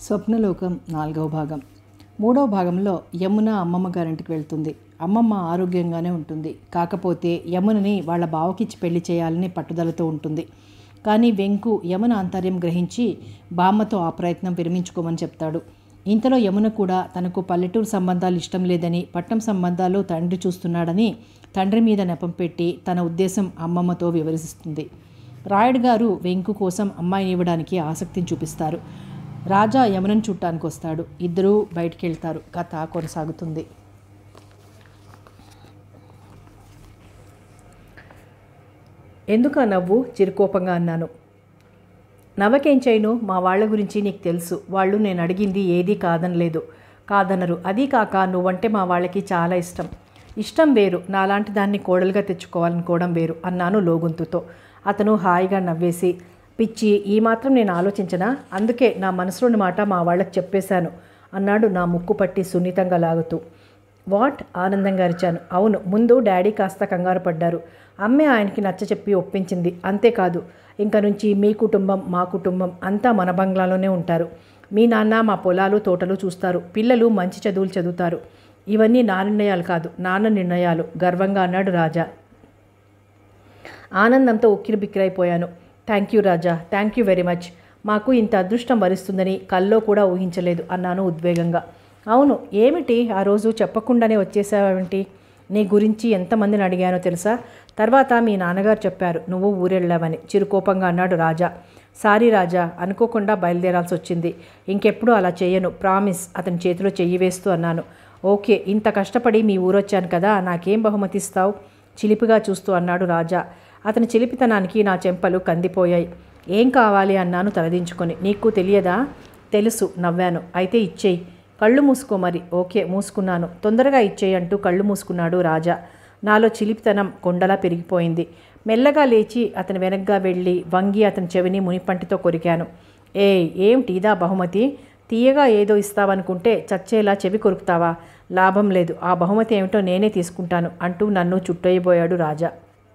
స్వప్నలోకం నాలుగవ భాగం మూడవ భాగంలో యమున అమ్మమ్మ గారింటికి వెళ్తుంది అమ్మమ్మ ఆరోగ్యంగానే ఉంటుంది కాకపోతే యమునని వాళ్ళ బావకిచ్చి పెళ్లి చేయాలని పట్టుదలతో ఉంటుంది కానీ వెంకు యమున ఆంతర్యం గ్రహించి బామ్మతో ఆ ప్రయత్నం విరమించుకోమని చెప్తాడు ఇంతలో యమున కూడా తనకు పల్లెటూరు సంబంధాలు ఇష్టం లేదని పట్నం సంబంధాలు తండ్రి చూస్తున్నాడని తండ్రి మీద నెపం పెట్టి తన ఉద్దేశం అమ్మమ్మతో వివరిస్తుంది రాయుడు గారు వెంకు కోసం అమ్మాయిని ఇవ్వడానికి ఆసక్తిని చూపిస్తారు రాజా యమునను చుట్టానికి వస్తాడు ఇద్దరూ బయటికి వెళ్తారు కథ కొనసాగుతుంది ఎందుకు ఆ నవ్వు చిరుకోపంగా అన్నాను నవ్వకేం చేయను మా వాళ్ళ గురించి నీకు తెలుసు వాళ్ళు నేను అడిగింది ఏదీ కాదనలేదు కాదనరు అది కాక నువ్వంటే మా వాళ్ళకి చాలా ఇష్టం ఇష్టం వేరు నాలాంటి దాన్ని కోడలుగా తెచ్చుకోవాలనుకోవడం వేరు అన్నాను లోగొంతుతో అతను హాయిగా నవ్వేసి పిచ్చి ఈ మాత్రం నేను ఆలోచించనా అందుకే నా మనసులోని మాట మా వాళ్ళకి చెప్పేశాను అన్నాడు నా ముక్కు పట్టి సున్నితంగా లాగుతూ వాట్ ఆనందంగా అరిచాను అవును ముందు డాడీ కాస్త కంగారు పడ్డారు అమ్మే ఆయనకి నచ్చ చెప్పి ఒప్పించింది అంతేకాదు ఇంక నుంచి మీ కుటుంబం మా కుటుంబం అంతా మన బంగ్లాలోనే ఉంటారు మీ నాన్న మా పొలాలు తోటలు చూస్తారు పిల్లలు మంచి చదువులు చదువుతారు ఇవన్నీ నా నిర్ణయాలు కాదు నాన్న నిర్ణయాలు గర్వంగా అన్నాడు రాజా ఆనందంతో ఉక్కిరి బిక్కిరైపోయాను thank you Raja thank you very much మాకు ఇంత అదృష్టం వరిస్తుందని కల్లో కూడా ఊహించలేదు అన్నాను ఉద్వేగంగా అవును ఏమిటి ఆ రోజు చెప్పకుండానే వచ్చేసావేంటి నీ గురించి ఎంతమందిని అడిగానో తెలుసా తర్వాత మీ నాన్నగారు చెప్పారు నువ్వు ఊరెళ్ళావని చిరుకోపంగా అన్నాడు రాజా సారీ రాజా అనుకోకుండా బయలుదేరాల్సి వచ్చింది ఇంకెప్పుడు అలా చేయను ప్రామిస్ అతని చేతిలో చెయ్యి వేస్తూ అన్నాను ఓకే ఇంత కష్టపడి మీ ఊరొచ్చాను కదా నాకేం బహుమతి ఇస్తావు చిలిపిగా చూస్తూ అన్నాడు రాజా అతని చిలిపితనానికి నా చెంపలు కందిపోయాయి ఏం కావాలి అన్నాను తలదించుకొని నీకు తెలియదా తెలుసు నవ్వాను అయితే ఇచ్చేయి కళ్ళు మూసుకో మరి ఓకే మూసుకున్నాను తొందరగా ఇచ్చేయి అంటూ కళ్ళు మూసుకున్నాడు రాజా నాలో చిలిపితనం కొండలా పెరిగిపోయింది మెల్లగా లేచి అతని వెనక్గా వెళ్ళి వంగి అతని చెవిని మునిపంటితో కొరికాను ఏ ఏమిటి ఇదా బహుమతి తీయగా ఏదో ఇస్తావనుకుంటే చచ్చేలా చెవి కొరుకుతావా లాభం లేదు ఆ బహుమతి ఏమిటో నేనే తీసుకుంటాను అంటూ నన్ను చుట్టయిపోయాడు రాజా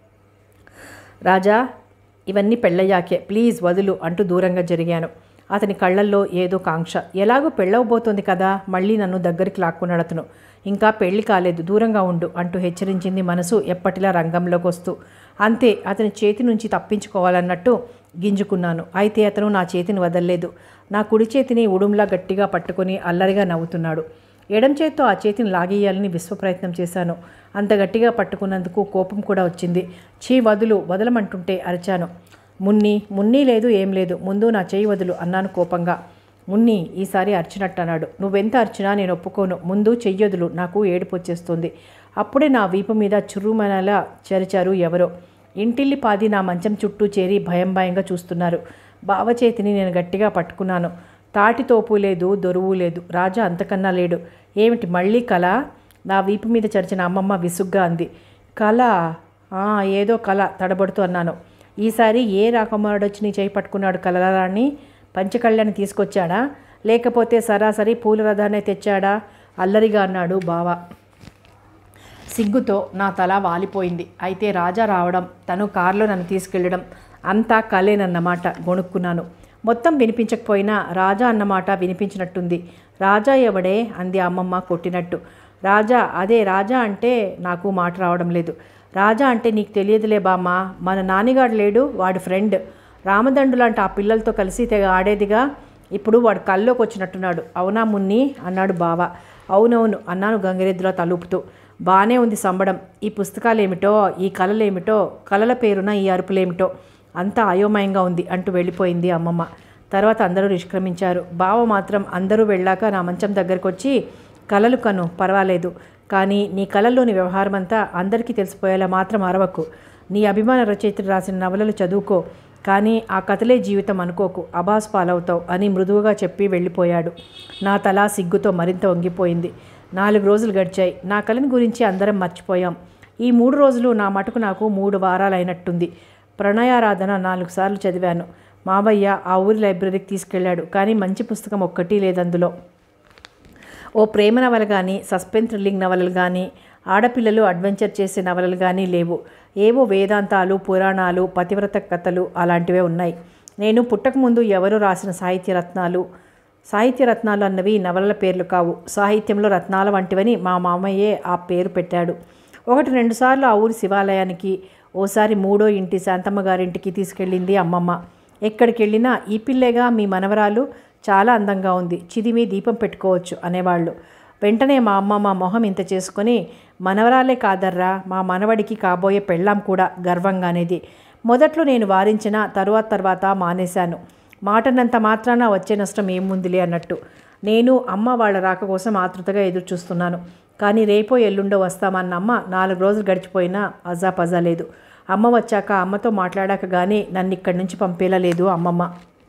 రాజా ఇవన్నీ పెళ్ళయ్యాకే ప్లీజ్ వదులు అంటూ దూరంగా జరిగాను అతని కళ్ళల్లో ఏదో కాంక్ష ఎలాగో పెళ్ళవబోతోంది కదా మళ్ళీ నన్ను దగ్గరికి లాక్కున్నాడు అతను ఇంకా పెళ్లి కాలేదు దూరంగా ఉండు అంటూ హెచ్చరించింది మనసు ఎప్పటిలా రంగంలోకి వస్తూ అంతే అతని చేతి నుంచి తప్పించుకోవాలన్నట్టు గింజుకున్నాను అయితే అతను నా చేతిని వదల్లేదు నా కుడి చేతిని ఉడుంలా గట్టిగా పట్టుకొని అల్లరిగా నవ్వుతున్నాడు ఎడం చేత్తో ఆ చేతిని లాగేయాలని విశ్వ ప్రయత్నం చేశాను అంత గట్టిగా పట్టుకున్నందుకు కోపం కూడా వచ్చింది చీ వదులు వదలమంటుంటే అరిచాను మున్ని మున్ని లేదు ఏం లేదు ముందు నా చేయి వదులు అన్నాను కోపంగా మున్ని ఈసారి అరిచినట్టు అన్నాడు నువ్వెంత అరిచినా నేను ఒప్పుకోను ముందు చెయ్యొదులు నాకు ఏడుపు వచ్చేస్తుంది అప్పుడే నా వీపు మీద చురుమనలా చరిచారు ఎవరో ఇంటిల్లి పాది నా మంచం చుట్టూ చేరి భయం భయంగా చూస్తున్నారు బావ చేతిని నేను గట్టిగా పట్టుకున్నాను తాటి తోపు లేదు దొరువు లేదు రాజా అంతకన్నా లేడు ఏమిటి మళ్ళీ కళ నా వీపు మీద చరిచిన అమ్మమ్మ విసుగ్గా అంది కళ "ఆ, ఏదో కళ తడబడుతూ అన్నాను ఈసారి ఏ రాకుమారుడొచ్చి నీ చేయి పట్టుకున్నాడు కలరాన్ని పంచకళ్యాణి తీసుకొచ్చాడా లేకపోతే సరాసరి పూల రథాన్ని తెచ్చాడా అల్లరిగా అన్నాడు బావ సిగ్గుతో నా తల వాలిపోయింది అయితే రాజా రావడం తను కారులో నన్ను తీసుకెళ్ళడం అంతా కలేనన్నమాట గొణుక్కున్నాను మొత్తం వినిపించకపోయినా రాజా అన్నమాట వినిపించినట్టుంది రాజా ఎవడే అంది అమ్మమ్మ కొట్టినట్టు రాజా అదే రాజా అంటే నాకు మాట రావడం లేదు రాజా అంటే నీకు తెలియదులే బామ్మ మన నానిగాడు లేడు వాడి ఫ్రెండ్ రామదండు లాంటి ఆ పిల్లలతో కలిసి తెగ ఆడేదిగా ఇప్పుడు వాడు కల్లోకి వచ్చినట్టున్నాడు అవునా మున్ని అన్నాడు బావ అవునవును అన్నాను గంగిరెద్దులో తలుపుతూ బాగానే ఉంది సంబడం ఈ పుస్తకాలు ఏమిటో ఈ కళలేమిటో కళల పేరున ఈ అరుపులేమిటో అంతా అయోమయంగా ఉంది అంటూ వెళ్ళిపోయింది అమ్మమ్మ తర్వాత అందరూ నిష్క్రమించారు బావ మాత్రం అందరూ వెళ్ళాక నా మంచం దగ్గరకు వచ్చి కలలు కను పర్వాలేదు కానీ నీ కళల్లోని వ్యవహారం అంతా అందరికీ తెలిసిపోయేలా మాత్రం అరవకు నీ అభిమాన రచయితలు రాసిన నవలలు చదువుకో కానీ ఆ కథలే జీవితం అనుకోకు అబాస్ పాలవుతావు అని మృదువుగా చెప్పి వెళ్ళిపోయాడు నా తల సిగ్గుతో మరింత వంగిపోయింది నాలుగు రోజులు గడిచాయి నా కళని గురించి అందరం మర్చిపోయాం ఈ మూడు రోజులు నా మటుకు నాకు మూడు వారాలైనట్టుంది ప్రణయారాధన నాలుగు సార్లు చదివాను మావయ్య ఆ ఊరి లైబ్రరీకి తీసుకెళ్ళాడు కానీ మంచి పుస్తకం ఒక్కటి లేదందులో ఓ ప్రేమ నవల కానీ సస్పెన్స్ థ్రిల్లింగ్ నవలలు కానీ ఆడపిల్లలు అడ్వెంచర్ చేసే నవలలు కానీ లేవు ఏవో వేదాంతాలు పురాణాలు పతివ్రత కథలు అలాంటివే ఉన్నాయి నేను పుట్టకముందు ఎవరో రాసిన సాహిత్య రత్నాలు సాహిత్య రత్నాలు అన్నవి నవలల పేర్లు కావు సాహిత్యంలో రత్నాల వంటివని మా మామయ్యే ఆ పేరు పెట్టాడు ఒకటి రెండుసార్లు ఆ ఊరి శివాలయానికి ఓసారి మూడో ఇంటి శాంతమ్మ గారింటికి తీసుకెళ్ళింది అమ్మమ్మ ఎక్కడికి వెళ్ళినా ఈ పిల్లేగా మీ మనవరాలు చాలా అందంగా ఉంది చిదిమి దీపం పెట్టుకోవచ్చు అనేవాళ్ళు వెంటనే మా అమ్మ మా మొహం ఇంత చేసుకొని మనవరాలే కాదర్రా మా మనవడికి కాబోయే పెళ్ళాం కూడా గర్వంగానేది మొదట్లో నేను వారించిన తరువాత తర్వాత మానేశాను మాటనంత మాత్రాన వచ్చే నష్టం ఏముందిలే అన్నట్టు నేను అమ్మ వాళ్ళ రాక కోసం ఆతృతగా ఎదురు చూస్తున్నాను కానీ రేపో ఎల్లుండో వస్తామన్న అమ్మ నాలుగు రోజులు గడిచిపోయినా అజా పజా లేదు అమ్మ వచ్చాక అమ్మతో మాట్లాడాక కానీ నన్ను ఇక్కడి నుంచి పంపేలా లేదు అమ్మమ్మ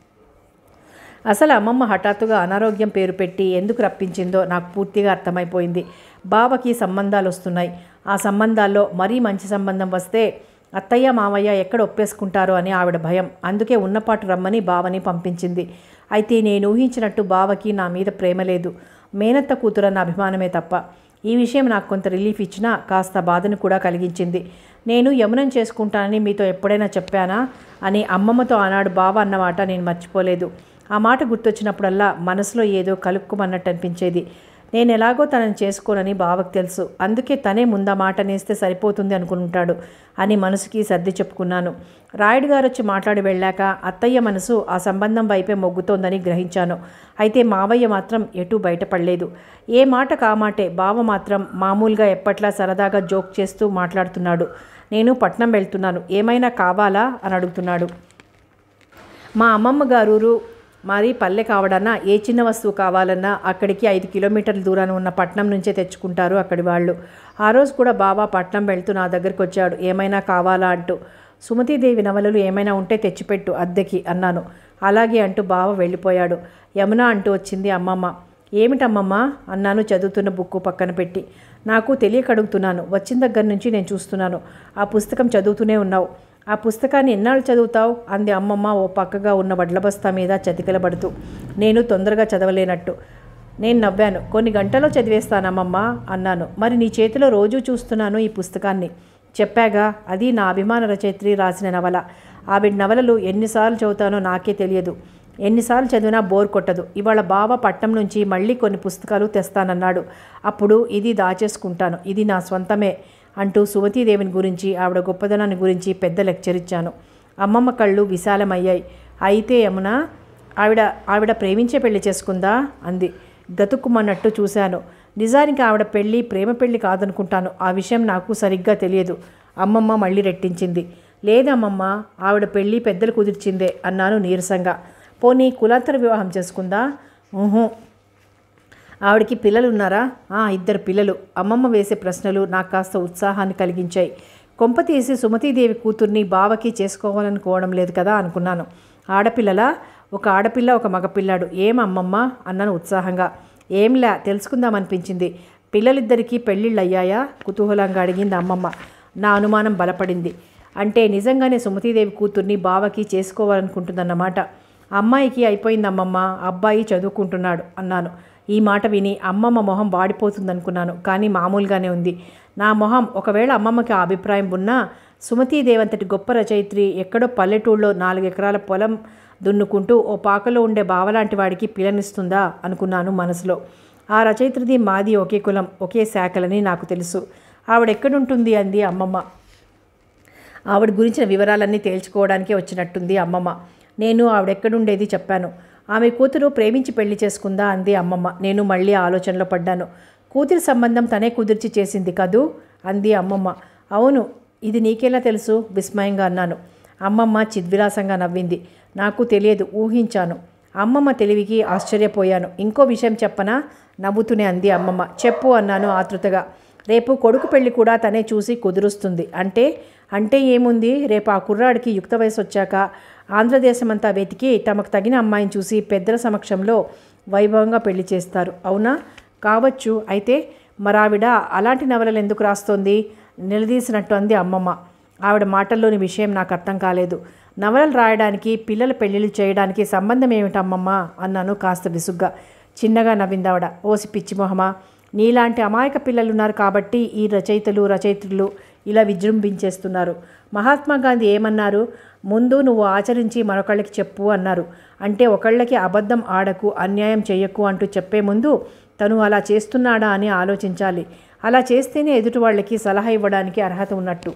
అసలు అమ్మమ్మ హఠాత్తుగా అనారోగ్యం పేరు పెట్టి ఎందుకు రప్పించిందో నాకు పూర్తిగా అర్థమైపోయింది బావకి సంబంధాలు వస్తున్నాయి ఆ సంబంధాల్లో మరీ మంచి సంబంధం వస్తే అత్తయ్య మామయ్య ఎక్కడ ఒప్పేసుకుంటారో అని ఆవిడ భయం అందుకే ఉన్నపాటు రమ్మని బావని పంపించింది అయితే నేను ఊహించినట్టు బావకి నా మీద ప్రేమ లేదు మేనత్త కూతురన్న అభిమానమే తప్ప ఈ విషయం నాకు కొంత రిలీఫ్ ఇచ్చినా కాస్త బాధను కూడా కలిగించింది నేను యమునం చేసుకుంటానని మీతో ఎప్పుడైనా చెప్పానా అని అమ్మమ్మతో ఆనాడు బావ అన్నమాట నేను మర్చిపోలేదు ఆ మాట గుర్తొచ్చినప్పుడల్లా మనసులో ఏదో కలుక్కుమన్నట్టు అనిపించేది నేను ఎలాగో తనని చేసుకోనని బావకు తెలుసు అందుకే తనే ముందా మాట నేస్తే సరిపోతుంది అనుకుంటాడు అని మనసుకి సర్ది చెప్పుకున్నాను రాయుడు గారు వచ్చి మాట్లాడి వెళ్ళాక అత్తయ్య మనసు ఆ సంబంధం వైపే మొగ్గుతోందని గ్రహించాను అయితే మావయ్య మాత్రం ఎటూ బయటపడలేదు ఏ మాట కామాటే బావ మాత్రం మామూలుగా ఎప్పట్లా సరదాగా జోక్ చేస్తూ మాట్లాడుతున్నాడు నేను పట్నం వెళ్తున్నాను ఏమైనా కావాలా అని అడుగుతున్నాడు మా అమ్మమ్మ గారూరు మరి పల్లె కావడన్నా ఏ చిన్న వస్తువు కావాలన్నా అక్కడికి ఐదు కిలోమీటర్ల దూరాన ఉన్న పట్నం నుంచే తెచ్చుకుంటారు అక్కడి వాళ్ళు ఆ రోజు కూడా బాబా పట్నం వెళ్తూ నా దగ్గరికి వచ్చాడు ఏమైనా కావాలా అంటూ సుమతీదేవి నవలలు ఏమైనా ఉంటే తెచ్చిపెట్టు అద్దెకి అన్నాను అలాగే అంటూ బావ వెళ్ళిపోయాడు యమున అంటూ వచ్చింది అమ్మమ్మ ఏమిటమ్మమ్మ అన్నాను చదువుతున్న బుక్కు పక్కన పెట్టి నాకు తెలియక అడుగుతున్నాను వచ్చిన దగ్గర నుంచి నేను చూస్తున్నాను ఆ పుస్తకం చదువుతూనే ఉన్నావు ఆ పుస్తకాన్ని ఎన్నాళ్ళు చదువుతావు అంది అమ్మమ్మ ఓ పక్కగా ఉన్న వడ్ల బస్తా మీద చతికిలబడుతూ నేను తొందరగా చదవలేనట్టు నేను నవ్వాను కొన్ని గంటలో చదివేస్తానమ్మమ్మ అన్నాను మరి నీ చేతిలో రోజూ చూస్తున్నాను ఈ పుస్తకాన్ని చెప్పాగా అది నా అభిమాన రచయిత్రి రాసిన నవల ఆవిడ నవలలు ఎన్నిసార్లు చదువుతానో నాకే తెలియదు ఎన్నిసార్లు చదివినా బోర్ కొట్టదు ఇవాళ బావ పట్నం నుంచి మళ్ళీ కొన్ని పుస్తకాలు తెస్తానన్నాడు అప్పుడు ఇది దాచేసుకుంటాను ఇది నా స్వంతమే అంటూ సుమతీదేవిని గురించి ఆవిడ గొప్పదనాన్ని గురించి పెద్ద లెక్చర్ ఇచ్చాను అమ్మమ్మ కళ్ళు విశాలమయ్యాయి అయితే యమున ఆవిడ ఆవిడ ప్రేమించే పెళ్లి చేసుకుందా అంది గతుక్కుమన్నట్టు చూశాను నిజానికి ఆవిడ పెళ్ళి ప్రేమ పెళ్ళి కాదనుకుంటాను ఆ విషయం నాకు సరిగ్గా తెలియదు అమ్మమ్మ మళ్ళీ రెట్టించింది లేదమ్మమ్మ ఆవిడ పెళ్ళి పెద్దలు కుదిర్చిందే అన్నాను నీరసంగా పోనీ కులాంతర వివాహం చేసుకుందా ఊహూ ఆవిడకి పిల్లలు ఉన్నారా "ఆ, ఇద్దరు పిల్లలు అమ్మమ్మ వేసే ప్రశ్నలు నాకు కాస్త ఉత్సాహాన్ని కలిగించాయి కొంప తీసి సుమతీదేవి కూతుర్ని బావకి చేసుకోవాలనుకోవడం లేదు కదా అనుకున్నాను ఆడపిల్లలా ఒక ఆడపిల్ల ఒక మగపిల్లాడు ఏం అమ్మమ్మ అన్నాను ఉత్సాహంగా ఏంలా తెలుసుకుందామనిపించింది పిల్లలిద్దరికీ పెళ్ళిళ్ళు అయ్యాయా కుతూహలంగా అడిగింది అమ్మమ్మ నా అనుమానం బలపడింది అంటే నిజంగానే సుమతీదేవి కూతుర్ని బావకి చేసుకోవాలనుకుంటుందన్నమాట అమ్మాయికి అయిపోయింది అమ్మమ్మ అబ్బాయి చదువుకుంటున్నాడు అన్నాను ఈ మాట విని అమ్మమ్మ మొహం వాడిపోతుందనుకున్నాను కానీ మామూలుగానే ఉంది నా మొహం ఒకవేళ అమ్మమ్మకి ఆ అభిప్రాయం ఉన్నా సుమతీదేవంతటి గొప్ప రచయిత్రి ఎక్కడో పల్లెటూళ్ళలో నాలుగు ఎకరాల పొలం దున్నుకుంటూ ఓ పాకలో ఉండే బావలాంటి వాడికి పిల్లనిస్తుందా అనుకున్నాను మనసులో ఆ రచయిత్రిది మాది ఒకే కులం ఒకే శాఖలని నాకు తెలుసు ఆవిడెక్కడుంటుంది అంది అమ్మమ్మ ఆవిడ గురించిన వివరాలన్నీ తేల్చుకోవడానికే వచ్చినట్టుంది అమ్మమ్మ నేను ఆవిడెక్కడుండేది చెప్పాను ఆమె కూతురు ప్రేమించి పెళ్లి చేసుకుందా అంది అమ్మమ్మ నేను మళ్ళీ ఆలోచనలో పడ్డాను కూతురి సంబంధం తనే కుదిర్చి చేసింది కదూ అంది అమ్మమ్మ అవును ఇది నీకెలా తెలుసు విస్మయంగా అన్నాను అమ్మమ్మ చిద్విలాసంగా నవ్వింది నాకు తెలియదు ఊహించాను అమ్మమ్మ తెలివికి ఆశ్చర్యపోయాను ఇంకో విషయం చెప్పనా నవ్వుతూనే అంది అమ్మమ్మ చెప్పు అన్నాను ఆతృతగా రేపు కొడుకు పెళ్లి కూడా తనే చూసి కుదురుస్తుంది అంటే అంటే ఏముంది రేపు ఆ కుర్రాడికి యుక్త వయసు వచ్చాక ఆంధ్రదేశమంతా వెతికి తమకు తగిన అమ్మాయిని చూసి పెద్దల సమక్షంలో వైభవంగా పెళ్లి చేస్తారు అవునా కావచ్చు అయితే మరావిడ అలాంటి నవలలు ఎందుకు రాస్తోంది నిలదీసినట్టు అంది అమ్మమ్మ ఆవిడ మాటల్లోని విషయం నాకు అర్థం కాలేదు నవలలు రాయడానికి పిల్లల పెళ్ళిళ్ళు చేయడానికి సంబంధం ఏమిటమ్మమ్మ అన్నాను కాస్త విసుగ్గా చిన్నగా నవ్విందావిడ ఓసి పిచ్చి మొహమా నీలాంటి అమాయక పిల్లలున్నారు కాబట్టి ఈ రచయితలు రచయిత్రులు ఇలా విజృంభించేస్తున్నారు మహాత్మా గాంధీ ఏమన్నారు ముందు నువ్వు ఆచరించి మరొకళ్ళకి చెప్పు అన్నారు అంటే ఒకళ్ళకి అబద్ధం ఆడకు అన్యాయం చెయ్యకు అంటూ చెప్పే ముందు తను అలా చేస్తున్నాడా అని ఆలోచించాలి అలా చేస్తేనే ఎదుటి వాళ్ళకి సలహా ఇవ్వడానికి అర్హత ఉన్నట్టు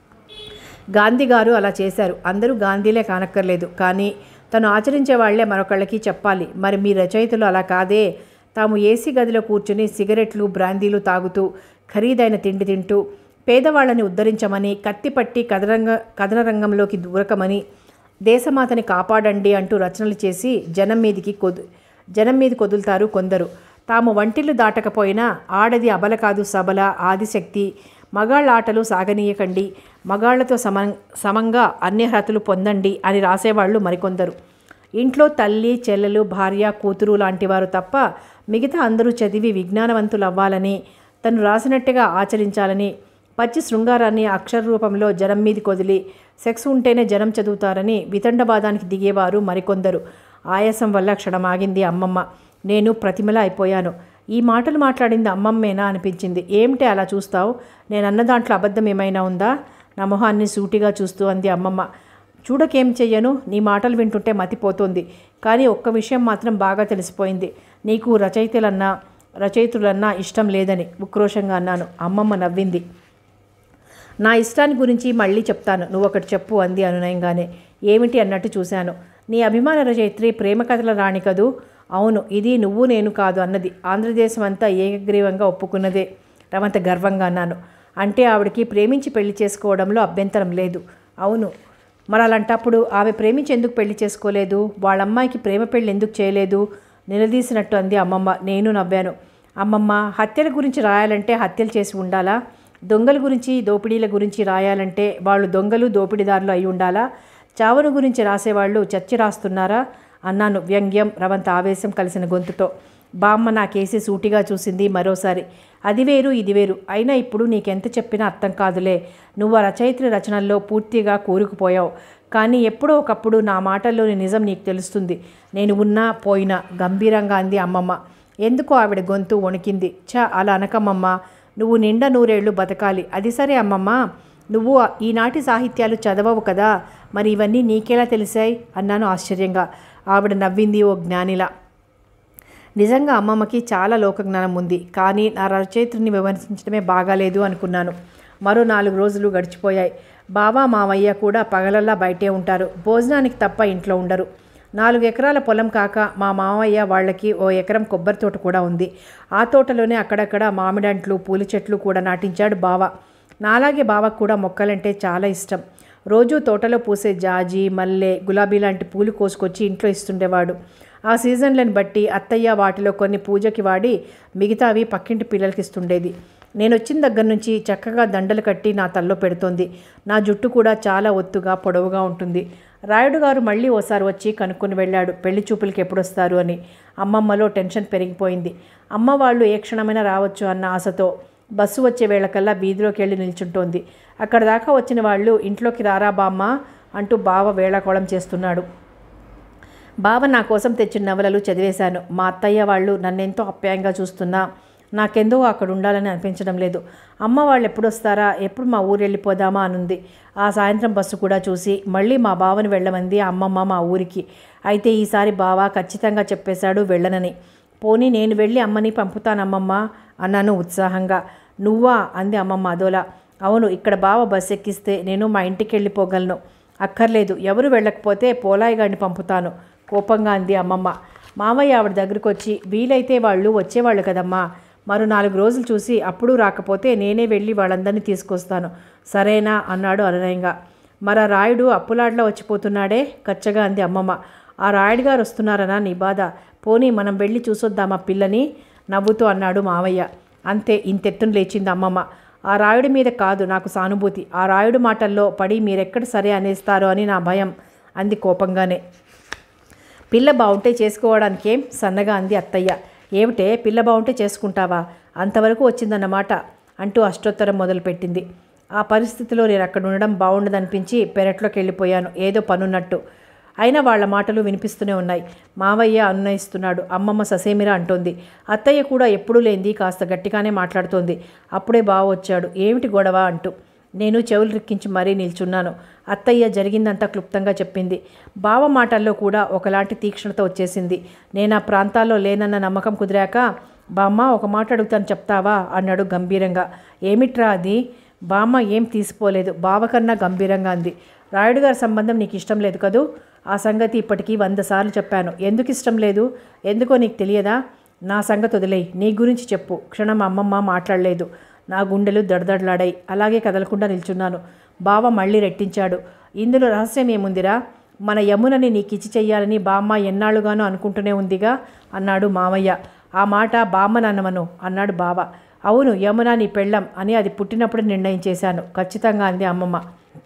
గాంధీ గారు అలా చేశారు అందరూ గాంధీలే కానక్కర్లేదు కానీ తను ఆచరించే వాళ్లే మరొకళ్ళకి చెప్పాలి మరి మీ రచయితలు అలా కాదే తాము ఏసీ గదిలో కూర్చుని సిగరెట్లు బ్రాందీలు తాగుతూ ఖరీదైన తిండి తింటూ పేదవాళ్ళని ఉద్ధరించమని కత్తిపట్టి కథరంగ కథన రంగంలోకి దూరకమని దేశమాతని కాపాడండి అంటూ రచనలు చేసి జనం మీదికి కొదు జనం మీద కొదులుతారు కొందరు తాము వంటిల్లు దాటకపోయినా ఆడది అబల కాదు సబల ఆదిశక్తి మగాళ్ళ ఆటలు సాగనీయకండి మగాళ్లతో సమం సమంగా అన్యర్హతలు పొందండి అని రాసేవాళ్ళు మరికొందరు ఇంట్లో తల్లి చెల్లెలు భార్య కూతురు లాంటి వారు తప్ప మిగతా అందరూ చదివి విజ్ఞానవంతులు అవ్వాలని తను రాసినట్టుగా ఆచరించాలని పచ్చి శృంగారాన్ని అక్షర రూపంలో జనం మీది కొదిలి సెక్స్ ఉంటేనే జనం చదువుతారని వితండవాదానికి దిగేవారు మరికొందరు ఆయాసం వల్ల క్షణమాగింది అమ్మమ్మ నేను ప్రతిమల అయిపోయాను ఈ మాటలు మాట్లాడింది అమ్మమ్మేనా అనిపించింది ఏమిటి అలా చూస్తావు నేను అన్న దాంట్లో అబద్ధం ఏమైనా ఉందా నా మొహాన్ని సూటిగా చూస్తూ అంది అమ్మమ్మ చూడకేం చెయ్యను నీ మాటలు వింటుంటే మతిపోతుంది కానీ ఒక్క విషయం మాత్రం బాగా తెలిసిపోయింది నీకు రచయితలన్నా రచయితులన్నా ఇష్టం లేదని ఉక్రోషంగా అన్నాను అమ్మమ్మ నవ్వింది నా ఇష్టాన్ని గురించి మళ్ళీ చెప్తాను నువ్వు ఒకటి చెప్పు అంది అనునయంగానే ఏమిటి అన్నట్టు చూశాను నీ అభిమాన రచయిత్రి ప్రేమ కథల రాణి కదూ అవును ఇది నువ్వు నేను కాదు అన్నది ఆంధ్రదేశం అంతా ఏకగ్రీవంగా ఒప్పుకున్నదే రమంత గర్వంగా అన్నాను అంటే ఆవిడకి ప్రేమించి పెళ్లి చేసుకోవడంలో అభ్యంతరం లేదు అవును మరి అలాంటప్పుడు ఆమె ప్రేమించి ఎందుకు పెళ్లి చేసుకోలేదు వాళ్ళ అమ్మాయికి ప్రేమ పెళ్లి ఎందుకు చేయలేదు నిలదీసినట్టు అంది అమ్మమ్మ నేను నవ్వాను అమ్మమ్మ హత్యల గురించి రాయాలంటే హత్యలు చేసి ఉండాలా దొంగల గురించి దోపిడీల గురించి రాయాలంటే వాళ్ళు దొంగలు దోపిడీదారులు అయి ఉండాలా చావును గురించి రాసేవాళ్ళు చచ్చి రాస్తున్నారా అన్నాను వ్యంగ్యం రవంత ఆవేశం కలిసిన గొంతుతో బామ్మ నా కేసి సూటిగా చూసింది మరోసారి అది వేరు ఇది వేరు అయినా ఇప్పుడు నీకెంత చెప్పినా అర్థం కాదులే నువ్వు ఆ రచయిత్రి రచనల్లో పూర్తిగా కూరుకుపోయావు కానీ ఎప్పుడో ఒకప్పుడు నా మాటల్లోని నిజం నీకు తెలుస్తుంది నేను ఉన్నా పోయినా గంభీరంగా అంది అమ్మమ్మ ఎందుకో ఆవిడ గొంతు వణికింది చ అలా అనకమ్మమ్మ నువ్వు నిండా నూరేళ్లు బతకాలి అది సరే అమ్మమ్మ నువ్వు ఈనాటి సాహిత్యాలు చదవవు కదా మరి ఇవన్నీ నీకెలా తెలిసాయి అన్నాను ఆశ్చర్యంగా ఆవిడ నవ్వింది ఓ జ్ఞానిలా నిజంగా అమ్మమ్మకి చాలా లోకజ్ఞానం ఉంది కానీ నా రచయిత్రిని విమర్శించడమే బాగాలేదు అనుకున్నాను మరో నాలుగు రోజులు గడిచిపోయాయి బావా మావయ్య కూడా పగలల్లా బయటే ఉంటారు భోజనానికి తప్ప ఇంట్లో ఉండరు నాలుగు ఎకరాల పొలం కాక మా మామయ్య వాళ్ళకి ఓ ఎకరం కొబ్బరి తోట కూడా ఉంది ఆ తోటలోనే అక్కడక్కడ మామిడంట్లు పూల చెట్లు కూడా నాటించాడు బావ నాలాగే బావకు కూడా మొక్కలంటే చాలా ఇష్టం రోజూ తోటలో పూసే జాజి మల్లె గులాబీ లాంటి పూలు కోసుకొచ్చి ఇంట్లో ఇస్తుండేవాడు ఆ సీజన్లను బట్టి అత్తయ్య వాటిలో కొన్ని పూజకి వాడి మిగతావి పక్కింటి పిల్లలకి ఇస్తుండేది నేను వచ్చిన దగ్గర నుంచి చక్కగా దండలు కట్టి నా తల్లో పెడుతోంది నా జుట్టు కూడా చాలా ఒత్తుగా పొడవుగా ఉంటుంది రాయుడు గారు మళ్ళీ ఓసారి వచ్చి కనుక్కొని వెళ్ళాడు పెళ్లి చూపులకి ఎప్పుడొస్తారు అని అమ్మమ్మలో టెన్షన్ పెరిగిపోయింది అమ్మ వాళ్ళు ఏ క్షణమైనా రావచ్చు అన్న ఆశతో బస్సు వచ్చే వేళకల్లా వీధిలోకి వెళ్ళి నిల్చుంటోంది అక్కడ దాకా వచ్చిన వాళ్ళు ఇంట్లోకి రారా బామ్మ అంటూ బావ వేళాకోళం చేస్తున్నాడు బావ నా కోసం తెచ్చిన నవలలు చదివేశాను మా అత్తయ్య వాళ్ళు నన్నెంతో అప్యాయంగా చూస్తున్నా నాకెందో అక్కడ ఉండాలని అనిపించడం లేదు అమ్మ వాళ్ళు ఎప్పుడు వస్తారా ఎప్పుడు మా ఊరు వెళ్ళిపోదామా అనుంది ఆ సాయంత్రం బస్సు కూడా చూసి మళ్ళీ మా బావని వెళ్ళమంది ఆ అమ్మమ్మ మా ఊరికి అయితే ఈసారి బావ ఖచ్చితంగా చెప్పేశాడు వెళ్ళనని పోనీ నేను వెళ్ళి అమ్మని పంపుతానమ్మమ్మ అన్నాను ఉత్సాహంగా నువ్వా అంది అమ్మమ్మ అదోలా అవును ఇక్కడ బావ బస్ ఎక్కిస్తే నేను మా ఇంటికి వెళ్ళిపోగలను అక్కర్లేదు ఎవరు వెళ్ళకపోతే పోలాయి గాడిని పంపుతాను కోపంగా అంది అమ్మమ్మ మామయ్య ఆవిడ దగ్గరికి వచ్చి వీలైతే వాళ్ళు వచ్చేవాళ్ళు కదమ్మా మరో నాలుగు రోజులు చూసి అప్పుడు రాకపోతే నేనే వెళ్ళి వాళ్ళందరినీ తీసుకొస్తాను సరేనా అన్నాడు అనునయంగా మరి ఆ రాయుడు అప్పులాడ్లో వచ్చిపోతున్నాడే కచ్చగా అంది అమ్మమ్మ ఆ రాయుడు గారు వస్తున్నారనా నీ బాధ పోనీ మనం వెళ్ళి చూసొద్దామా పిల్లని నవ్వుతూ అన్నాడు మావయ్య అంతే ఇంతెత్తున లేచింది అమ్మమ్మ ఆ రాయుడి మీద కాదు నాకు సానుభూతి ఆ రాయుడు మాటల్లో పడి మీరెక్కడ సరే అనేస్తారో అని నా భయం అంది కోపంగానే పిల్ల బాగుంటే చేసుకోవడానికేం సన్నగా అంది అత్తయ్య ఏమిటే పిల్ల బాగుంటే చేసుకుంటావా అంతవరకు వచ్చిందన్నమాట అంటూ అష్టోత్తరం మొదలుపెట్టింది ఆ పరిస్థితిలో నేను అక్కడ ఉండడం బాగుండదనిపించి పెరట్లోకి వెళ్ళిపోయాను ఏదో పనున్నట్టు అయినా వాళ్ళ మాటలు వినిపిస్తూనే ఉన్నాయి మావయ్య అనునయిస్తున్నాడు అమ్మమ్మ ససేమిరా అంటోంది అత్తయ్య కూడా ఎప్పుడూ లేనిది కాస్త గట్టిగానే మాట్లాడుతోంది అప్పుడే బావ వచ్చాడు ఏమిటి గొడవ అంటూ నేను చెవులు రిక్కించి మరీ నిల్చున్నాను అత్తయ్య జరిగిందంతా క్లుప్తంగా చెప్పింది బావ మాటల్లో కూడా ఒకలాంటి తీక్షణత వచ్చేసింది నేను ఆ ప్రాంతాల్లో లేనన్న నమ్మకం కుదిరాక బామ్మ ఒక మాట అడుగుతాను చెప్తావా అన్నాడు గంభీరంగా ఏమిట్రా అది బామ్మ ఏం తీసిపోలేదు బావకన్నా గంభీరంగా అంది రాయుడు గారి సంబంధం నీకు ఇష్టం లేదు కదూ ఆ సంగతి ఇప్పటికీ వంద సార్లు చెప్పాను ఎందుకు ఇష్టం లేదు ఎందుకో నీకు తెలియదా నా సంగతి వదిలేయి నీ గురించి చెప్పు క్షణం అమ్మమ్మ మాట్లాడలేదు నా గుండెలు దడదడలాడాయి అలాగే కదలకుండా నిల్చున్నాను బావ మళ్ళీ రెట్టించాడు ఇందులో రహస్యం ఏముందిరా మన యమునని నీకిచ్చి చెయ్యాలని బామ్మ ఎన్నాళ్ళుగానో అనుకుంటూనే ఉందిగా అన్నాడు మామయ్య ఆ మాట బామ్మనన్నమను అన్నాడు బావ అవును యమున నీ పెళ్ళం అని అది పుట్టినప్పుడు నిర్ణయించేశాను ఖచ్చితంగా అంది అమ్మమ్మ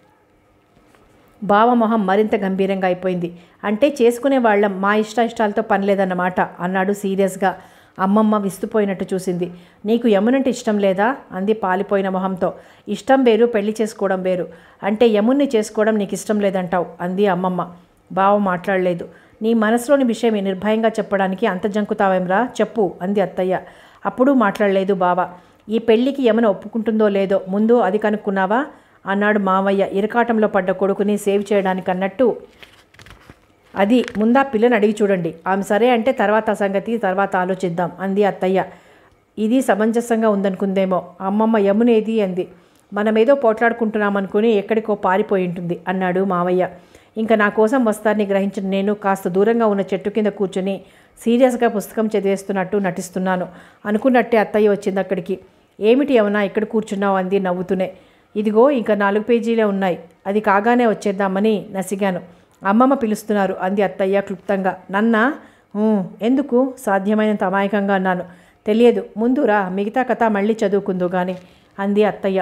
బావమొహం మరింత గంభీరంగా అయిపోయింది అంటే చేసుకునే వాళ్ళం మా ఇష్ట ఇష్టాలతో పని లేదన్నమాట అన్నాడు సీరియస్గా అమ్మమ్మ విస్తుపోయినట్టు చూసింది నీకు యమునంటే ఇష్టం లేదా అంది పాలిపోయిన మొహంతో ఇష్టం వేరు పెళ్లి చేసుకోవడం వేరు అంటే యముణ్ణి చేసుకోవడం నీకు ఇష్టం లేదంటావు అంది అమ్మమ్మ బావ మాట్లాడలేదు నీ మనసులోని విషయం నిర్భయంగా చెప్పడానికి అంత జంకుతావేంరా చెప్పు అంది అత్తయ్య అప్పుడు మాట్లాడలేదు బావ ఈ పెళ్లికి యమున ఒప్పుకుంటుందో లేదో ముందు అది కనుక్కున్నావా అన్నాడు మావయ్య ఇరకాటంలో పడ్డ కొడుకుని సేవ్ చేయడానికి అన్నట్టు అది ముందా పిల్లని అడిగి చూడండి ఆమె సరే అంటే తర్వాత ఆ సంగతి తర్వాత ఆలోచిద్దాం అంది అత్తయ్య ఇది సమంజసంగా ఉందనుకుందేమో అమ్మమ్మ యమునేది అంది మనమేదో పోట్లాడుకుంటున్నామనుకుని ఎక్కడికో పారిపోయి ఉంటుంది అన్నాడు మావయ్య ఇంకా నా కోసం వస్తారని గ్రహించిన నేను కాస్త దూరంగా ఉన్న చెట్టు కింద కూర్చొని సీరియస్గా పుస్తకం చదివేస్తున్నట్టు నటిస్తున్నాను అనుకున్నట్టే అత్తయ్య వచ్చింది అక్కడికి ఏమిటి యమునా ఇక్కడ కూర్చున్నావు అంది నవ్వుతూనే ఇదిగో ఇంకా నాలుగు పేజీలే ఉన్నాయి అది కాగానే వచ్చేద్దామని నసిగాను అమ్మమ్మ పిలుస్తున్నారు అంది అత్తయ్య క్లుప్తంగా నన్నా "ఊ, ఎందుకు సాధ్యమైనంత అమాయకంగా అన్నాను తెలియదు ముందు రా మిగతా కథ మళ్ళీ చదువుకుందు గాని అంది అత్తయ్య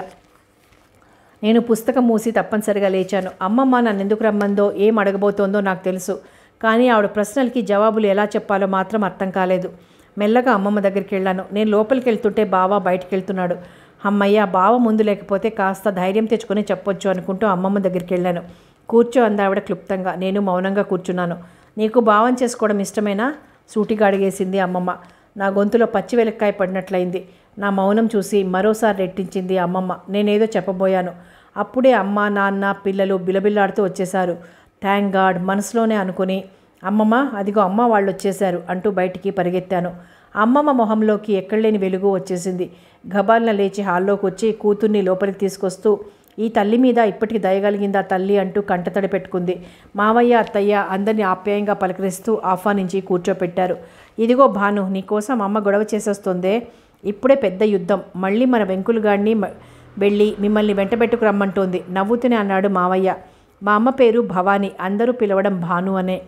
నేను పుస్తకం మూసి తప్పనిసరిగా లేచాను అమ్మమ్మ నన్ను ఎందుకు రమ్మందో ఏం అడగబోతోందో నాకు తెలుసు కానీ ఆవిడ ప్రశ్నలకి జవాబులు ఎలా చెప్పాలో మాత్రం అర్థం కాలేదు మెల్లగా అమ్మమ్మ దగ్గరికి వెళ్ళాను నేను లోపలికి వెళ్తుంటే బావ బయటికి వెళ్తున్నాడు అమ్మయ్య బావ ముందు లేకపోతే కాస్త ధైర్యం తెచ్చుకొని చెప్పొచ్చు అనుకుంటూ అమ్మమ్మ దగ్గరికి వెళ్ళాను కూర్చో అందావిడ క్లుప్తంగా నేను మౌనంగా కూర్చున్నాను నీకు భావం చేసుకోవడం ఇష్టమేనా సూటిగా అడిగేసింది అమ్మమ్మ నా గొంతులో పచ్చి వెలక్కాయ పడినట్లయింది నా మౌనం చూసి మరోసారి రెట్టించింది అమ్మమ్మ నేనేదో చెప్పబోయాను అప్పుడే అమ్మ నాన్న పిల్లలు బిలబిల్లాడుతూ వచ్చేశారు థ్యాంక్ గాడ్ మనసులోనే అనుకుని అమ్మమ్మ అదిగో అమ్మ వాళ్ళు వచ్చేశారు అంటూ బయటికి పరిగెత్తాను అమ్మమ్మ మొహంలోకి ఎక్కడలేని వెలుగు వచ్చేసింది గబాల్న లేచి హాల్లోకి వచ్చి కూతుర్ని లోపలికి తీసుకొస్తూ ఈ తల్లి మీద ఇప్పటికి దయగలిగిందా తల్లి అంటూ కంటతడి పెట్టుకుంది మావయ్య అత్తయ్య అందరిని ఆప్యాయంగా పలకరిస్తూ ఆహ్వానించి కూర్చోపెట్టారు ఇదిగో భాను నీకోసం అమ్మ గొడవ చేసేస్తుందే ఇప్పుడే పెద్ద యుద్ధం మళ్ళీ మన వెంకులుగాడిని మ- వెళ్ళి మిమ్మల్ని వెంటబెట్టుకు రమ్మంటోంది నవ్వుతూనే అన్నాడు మావయ్య మా అమ్మ పేరు భవానీ అందరూ పిలవడం భాను అనే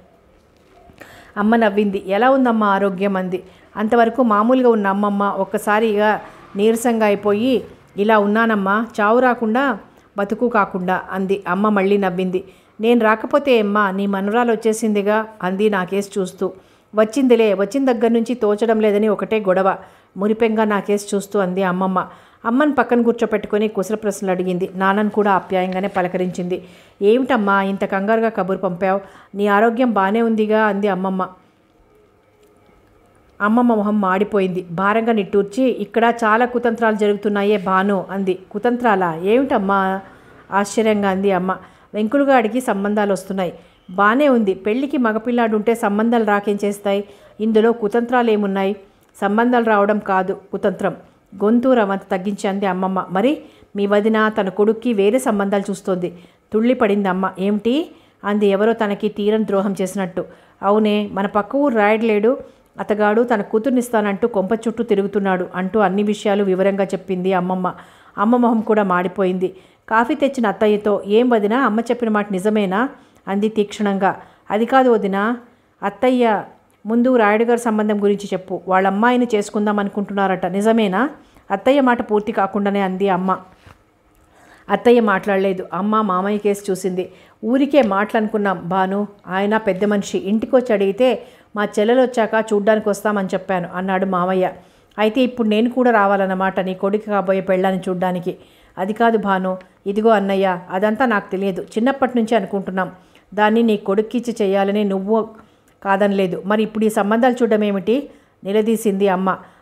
అమ్మ నవ్వింది ఎలా ఉందమ్మా ఆరోగ్యం అంది అంతవరకు మామూలుగా ఉన్న అమ్మమ్మ ఒక్కసారిగా నీరసంగా అయిపోయి ఇలా ఉన్నానమ్మా చావు రాకుండా బతుకు కాకుండా అంది అమ్మ మళ్ళీ నవ్వింది నేను రాకపోతే అమ్మా నీ మనవరాలు వచ్చేసిందిగా అంది నాకేసి చూస్తూ వచ్చిందిలే వచ్చిన దగ్గర నుంచి తోచడం లేదని ఒకటే గొడవ మురిపెంగా నాకేసి చూస్తూ అంది అమ్మమ్మ అమ్మని పక్కన కూర్చోపెట్టుకొని కుశల ప్రశ్నలు అడిగింది నాన్నను కూడా ఆప్యాయంగానే పలకరించింది ఏమిటమ్మా ఇంత కంగారుగా కబురు పంపావు నీ ఆరోగ్యం బాగానే ఉందిగా అంది అమ్మమ్మ అమ్మమ్మ మొహం మాడిపోయింది భారంగా నిట్టూర్చి ఇక్కడ చాలా కుతంత్రాలు జరుగుతున్నాయే భాను అంది కుతంత్రాలా ఏమిటమ్మా ఆశ్చర్యంగా అంది అమ్మ వెంకులుగాడికి సంబంధాలు వస్తున్నాయి బానే ఉంది పెళ్ళికి మగపిల్లాడు ఉంటే సంబంధాలు రాకేం చేస్తాయి ఇందులో కుతంత్రాలు ఏమున్నాయి సంబంధాలు రావడం కాదు కుతంత్రం గొంతు రవంత తగ్గించి అంది అమ్మమ్మ మరి మీ వదిన తన కొడుక్కి వేరే సంబంధాలు చూస్తోంది తుళ్ళి పడింది అమ్మ ఏమిటి అంది ఎవరో తనకి తీరం ద్రోహం చేసినట్టు అవునే మన పక్క ఊరు రాయడలేడు అతగాడు తన కూతుర్నిస్తానంటూ కొంప చుట్టూ తిరుగుతున్నాడు అంటూ అన్ని విషయాలు వివరంగా చెప్పింది అమ్మమ్మ అమ్మ మొహం కూడా మాడిపోయింది కాఫీ తెచ్చిన అత్తయ్యతో ఏం వదినా అమ్మ చెప్పిన మాట నిజమేనా అంది తీక్షణంగా అది కాదు వదినా అత్తయ్య ముందు రాయుడు గారి సంబంధం గురించి చెప్పు వాళ్ళ అమ్మాయిని చేసుకుందాం అనుకుంటున్నారట నిజమేనా అత్తయ్య మాట పూర్తి కాకుండానే అంది అమ్మ అత్తయ్య మాట్లాడలేదు అమ్మ మామయ్య కేసు చూసింది ఊరికే మాటలనుకున్నాం భాను ఆయన పెద్ద మనిషి ఇంటికి వచ్చి అడిగితే మా చెల్లెలు వచ్చాక చూడ్డానికి వస్తామని చెప్పాను అన్నాడు మామయ్య అయితే ఇప్పుడు నేను కూడా రావాలన్నమాట నీ కొడుకు కాబోయే పెళ్ళాన్ని చూడ్డానికి అది కాదు భాను ఇదిగో అన్నయ్య అదంతా నాకు తెలియదు చిన్నప్పటి నుంచి అనుకుంటున్నాం దాన్ని నీ కొడుక్కిచ్చి చేయాలని నువ్వు కాదనలేదు మరి ఇప్పుడు ఈ సంబంధాలు చూడడం ఏమిటి నిలదీసింది అమ్మ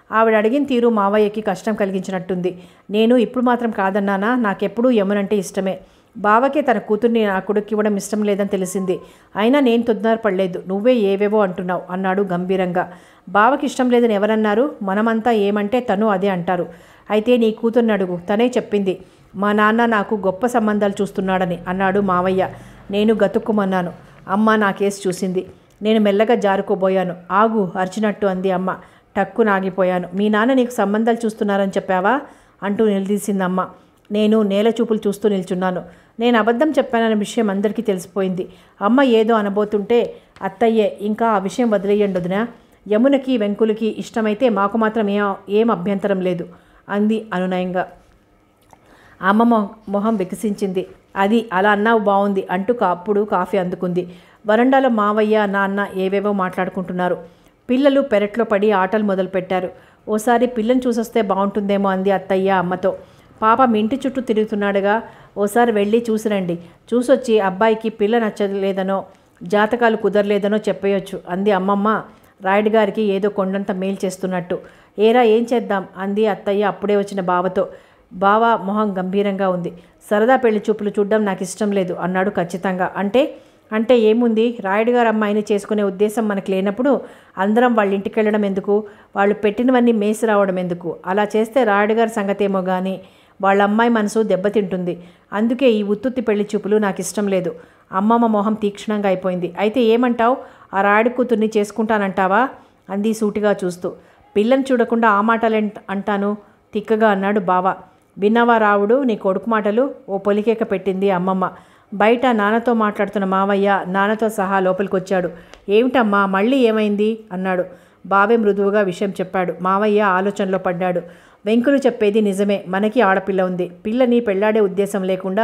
ఆవిడ అడిగిన తీరు మావయ్యకి కష్టం కలిగించినట్టుంది నేను ఇప్పుడు మాత్రం కాదన్నానా నాకెప్పుడూ యమునంటే ఇష్టమే బావకే తన కూతుర్ని నా కొడుకు ఇవ్వడం ఇష్టం లేదని తెలిసింది అయినా నేను తొందరపడలేదు నువ్వే ఏవేవో అంటున్నావు అన్నాడు గంభీరంగా బావకి ఇష్టం లేదని ఎవరన్నారు మనమంతా ఏమంటే తను అదే అంటారు అయితే నీ కూతుర్ని అడుగు తనే చెప్పింది మా నాన్న నాకు గొప్ప సంబంధాలు చూస్తున్నాడని అన్నాడు మావయ్య నేను గతుక్కుమన్నాను అమ్మ నా కేసు చూసింది నేను మెల్లగా జారుకోబోయాను ఆగు అరిచినట్టు అంది అమ్మ టక్కు నాగిపోయాను మీ నాన్న నీకు సంబంధాలు చూస్తున్నారని చెప్పావా అంటూ నిలదీసిందమ్మ నేను నేల చూపులు చూస్తూ నిల్చున్నాను నేను అబద్ధం చెప్పానన్న విషయం అందరికీ తెలిసిపోయింది అమ్మ ఏదో అనబోతుంటే అత్తయ్యే ఇంకా ఆ విషయం వదిలేయండి వదినా యమునకి వెంకులకి ఇష్టమైతే మాకు మాత్రం ఏ ఏం అభ్యంతరం లేదు అంది అనునయంగా అమ్మ మొ- మొహం వికసించింది అది అలా అన్నావు బాగుంది అంటూ కా- అప్పుడు కాఫీ అందుకుంది వరండాలో మావయ్య నాన్న ఏవేవో మాట్లాడుకుంటున్నారు పిల్లలు పెరట్లో పడి ఆటలు మొదలుపెట్టారు ఓసారి పిల్లని చూసొస్తే బాగుంటుందేమో అంది అత్తయ్య అమ్మతో పాప మీ ఇంటి చుట్టూ తిరుగుతున్నాడుగా ఓసారి వెళ్ళి చూసిరండి చూసొచ్చి అబ్బాయికి పిల్ల నచ్చలేదనో జాతకాలు కుదరలేదనో చెప్పేయొచ్చు అంది అమ్మమ్మ రాయుడు గారికి ఏదో కొండంత మేలు చేస్తున్నట్టు ఏరా ఏం చేద్దాం అంది అత్తయ్య అప్పుడే వచ్చిన బావతో బావ మొహం గంభీరంగా ఉంది సరదా పెళ్లి చూపులు చూడడం నాకు ఇష్టం లేదు అన్నాడు ఖచ్చితంగా అంటే అంటే ఏముంది రాయుడు గారు అమ్మాయిని చేసుకునే ఉద్దేశం మనకు లేనప్పుడు అందరం వాళ్ళ ఇంటికి వెళ్ళడం ఎందుకు వాళ్ళు పెట్టినవన్నీ మేసి రావడం ఎందుకు అలా చేస్తే రాయుడు గారి సంగతేమో కానీ వాళ్ళ అమ్మాయి మనసు దెబ్బతింటుంది అందుకే ఈ ఉత్తుత్తి పెళ్లి చూపులు నాకు ఇష్టం లేదు అమ్మమ్మ మొహం తీక్షణంగా అయిపోయింది అయితే ఏమంటావు ఆ రాయుడు కూతుర్ని చేసుకుంటానంటావా అంది సూటిగా చూస్తూ పిల్లని చూడకుండా ఆ మాటలు అంటాను తిక్కగా అన్నాడు బావ విన్నావా రావుడు నీ కొడుకు మాటలు ఓ పొలికేక పెట్టింది అమ్మమ్మ బయట నాన్నతో మాట్లాడుతున్న మావయ్య నాన్నతో సహా లోపలికి వచ్చాడు ఏమిటమ్మా మళ్ళీ ఏమైంది అన్నాడు బావే మృదువుగా విషయం చెప్పాడు మావయ్య ఆలోచనలో పడ్డాడు వెంకులు చెప్పేది నిజమే మనకి ఆడపిల్ల ఉంది పిల్లని పెళ్లాడే ఉద్దేశం లేకుండా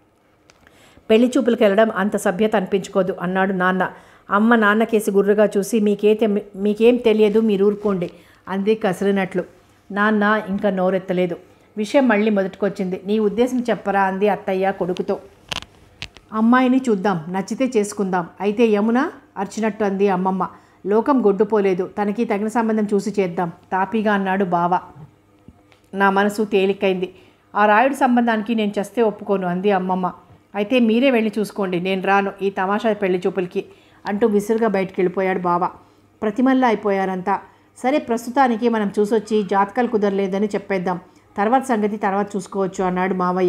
పెళ్లి చూపులకు వెళ్ళడం అంత సభ్యత అనిపించుకోదు అన్నాడు నాన్న అమ్మ నాన్న కేసి గుర్రుగా చూసి మీకే తె- మీకేం తెలియదు మీరు ఊరుకోండి అంది కసిరినట్లు నాన్న ఇంకా నోరెత్తలేదు విషయం మళ్ళీ మొదటికొచ్చింది నీ ఉద్దేశం చెప్పరా అంది అత్తయ్య కొడుకుతో అమ్మాయిని చూద్దాం నచ్చితే చేసుకుందాం అయితే యమున అర్చినట్టు అంది అమ్మమ్మ లోకం గొడ్డుపోలేదు తనకి తగిన సంబంధం చూసి చేద్దాం తాపీగా అన్నాడు బావ నా మనసు తేలికైంది ఆ రాయుడు సంబంధానికి నేను చస్తే ఒప్పుకోను అంది అమ్మమ్మ అయితే మీరే వెళ్ళి చూసుకోండి నేను రాను ఈ తమాషా పెళ్లి చూపులకి అంటూ విసురుగా బయటికి వెళ్ళిపోయాడు బావ ప్రతిమల్లా అయిపోయారంతా సరే ప్రస్తుతానికి మనం చూసొచ్చి జాతకాలు కుదరలేదని చెప్పేద్దాం తర్వాత సంగతి తర్వాత చూసుకోవచ్చు అన్నాడు మావయ్య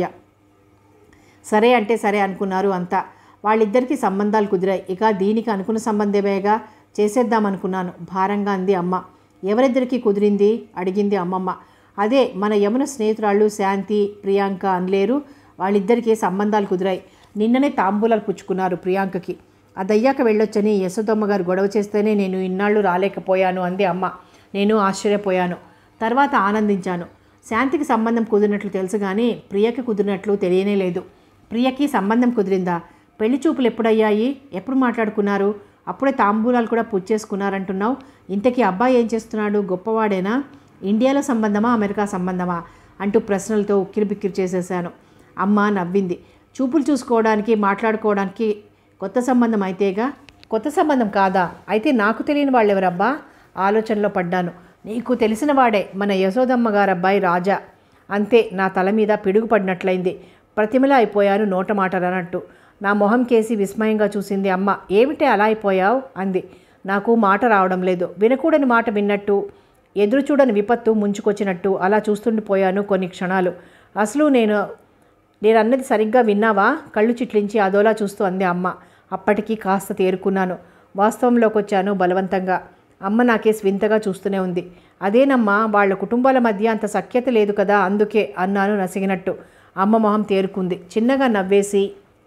సరే అంటే సరే అనుకున్నారు అంతా వాళ్ళిద్దరికీ సంబంధాలు కుదిరాయి ఇక దీనికి అనుకున్న సంబంధమేగా చేసేద్దాం అనుకున్నాను భారంగా అంది అమ్మ ఎవరిద్దరికీ కుదిరింది అడిగింది అమ్మమ్మ అదే మన యమున స్నేహితురాళ్ళు శాంతి ప్రియాంక అనలేరు వాళ్ళిద్దరికీ సంబంధాలు కుదిరాయి నిన్ననే తాంబూలాలు పుచ్చుకున్నారు ప్రియాంకకి అదయ్యాక వెళ్ళొచ్చని యశోదమ్మ గారు గొడవ చేస్తేనే నేను ఇన్నాళ్ళు రాలేకపోయాను అంది అమ్మ నేను ఆశ్చర్యపోయాను తర్వాత ఆనందించాను శాంతికి సంబంధం కుదిరినట్లు తెలుసు కానీ ప్రియకి కుదిరినట్లు తెలియనే లేదు ప్రియకి సంబంధం కుదిరిందా పెళ్లి చూపులు ఎప్పుడయ్యాయి ఎప్పుడు మాట్లాడుకున్నారు అప్పుడే తాంబూలాలు కూడా పుచ్చేసుకున్నారంటున్నావు ఇంతకీ అబ్బాయి ఏం చేస్తున్నాడు గొప్పవాడేనా ఇండియాలో సంబంధమా అమెరికా సంబంధమా అంటూ ప్రశ్నలతో ఉక్కిరిబిక్కిరి చేసేశాను అమ్మ నవ్వింది చూపులు చూసుకోవడానికి మాట్లాడుకోవడానికి కొత్త సంబంధం అయితేగా కొత్త సంబంధం కాదా అయితే నాకు తెలియని వాళ్ళు ఎవరబ్బా ఆలోచనలో పడ్డాను నీకు తెలిసిన వాడే మన యశోదమ్మ గారు అబ్బాయి రాజా అంతే నా తల మీద పిడుగు పడినట్లయింది ప్రతిమలా అయిపోయాను నోట మాటలన్నట్టు నా మొహం కేసి విస్మయంగా చూసింది అమ్మ ఏమిటే అలా అయిపోయావు అంది నాకు మాట రావడం లేదు వినకూడని మాట విన్నట్టు ఎదురు చూడని విపత్తు ముంచుకొచ్చినట్టు అలా చూస్తుండిపోయాను కొన్ని క్షణాలు అసలు నేను నేను అన్నది సరిగ్గా విన్నావా కళ్ళు చిట్లించి అదోలా చూస్తూ అంది అమ్మ అప్పటికి కాస్త తేరుకున్నాను వాస్తవంలోకి వచ్చాను బలవంతంగా అమ్మ నాకేసి వింతగా చూస్తూనే ఉంది అదేనమ్మా వాళ్ళ కుటుంబాల మధ్య అంత సఖ్యత లేదు కదా అందుకే అన్నాను నసిగినట్టు అమ్మ మొహం తేరుకుంది చిన్నగా నవ్వేసి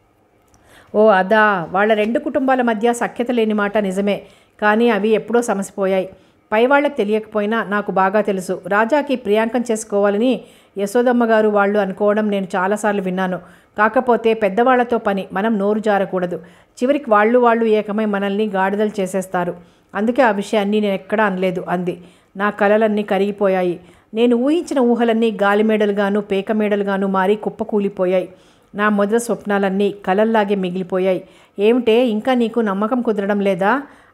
ఓ అదా వాళ్ళ రెండు కుటుంబాల మధ్య సఖ్యత లేని మాట నిజమే కానీ అవి ఎప్పుడో సమసిపోయాయి పై వాళ్ళకి తెలియకపోయినా నాకు బాగా తెలుసు రాజాకి ప్రియాంకం చేసుకోవాలని యశోదమ్మ గారు వాళ్ళు అనుకోవడం నేను చాలాసార్లు విన్నాను కాకపోతే పెద్దవాళ్లతో పని మనం నోరు జారకూడదు చివరికి వాళ్ళు వాళ్ళు ఏకమై మనల్ని గాడిదలు చేసేస్తారు అందుకే ఆ విషయాన్ని నేను ఎక్కడా అనలేదు అంది నా కలలన్నీ కరిగిపోయాయి నేను ఊహించిన ఊహలన్నీ గాలిమేడలుగాను పేకమేడలుగాను మారి కుప్పకూలిపోయాయి నా మొదటి స్వప్నాలన్నీ కలల్లాగే మిగిలిపోయాయి ఏమిటే ఇంకా నీకు నమ్మకం కుదరడం లేదా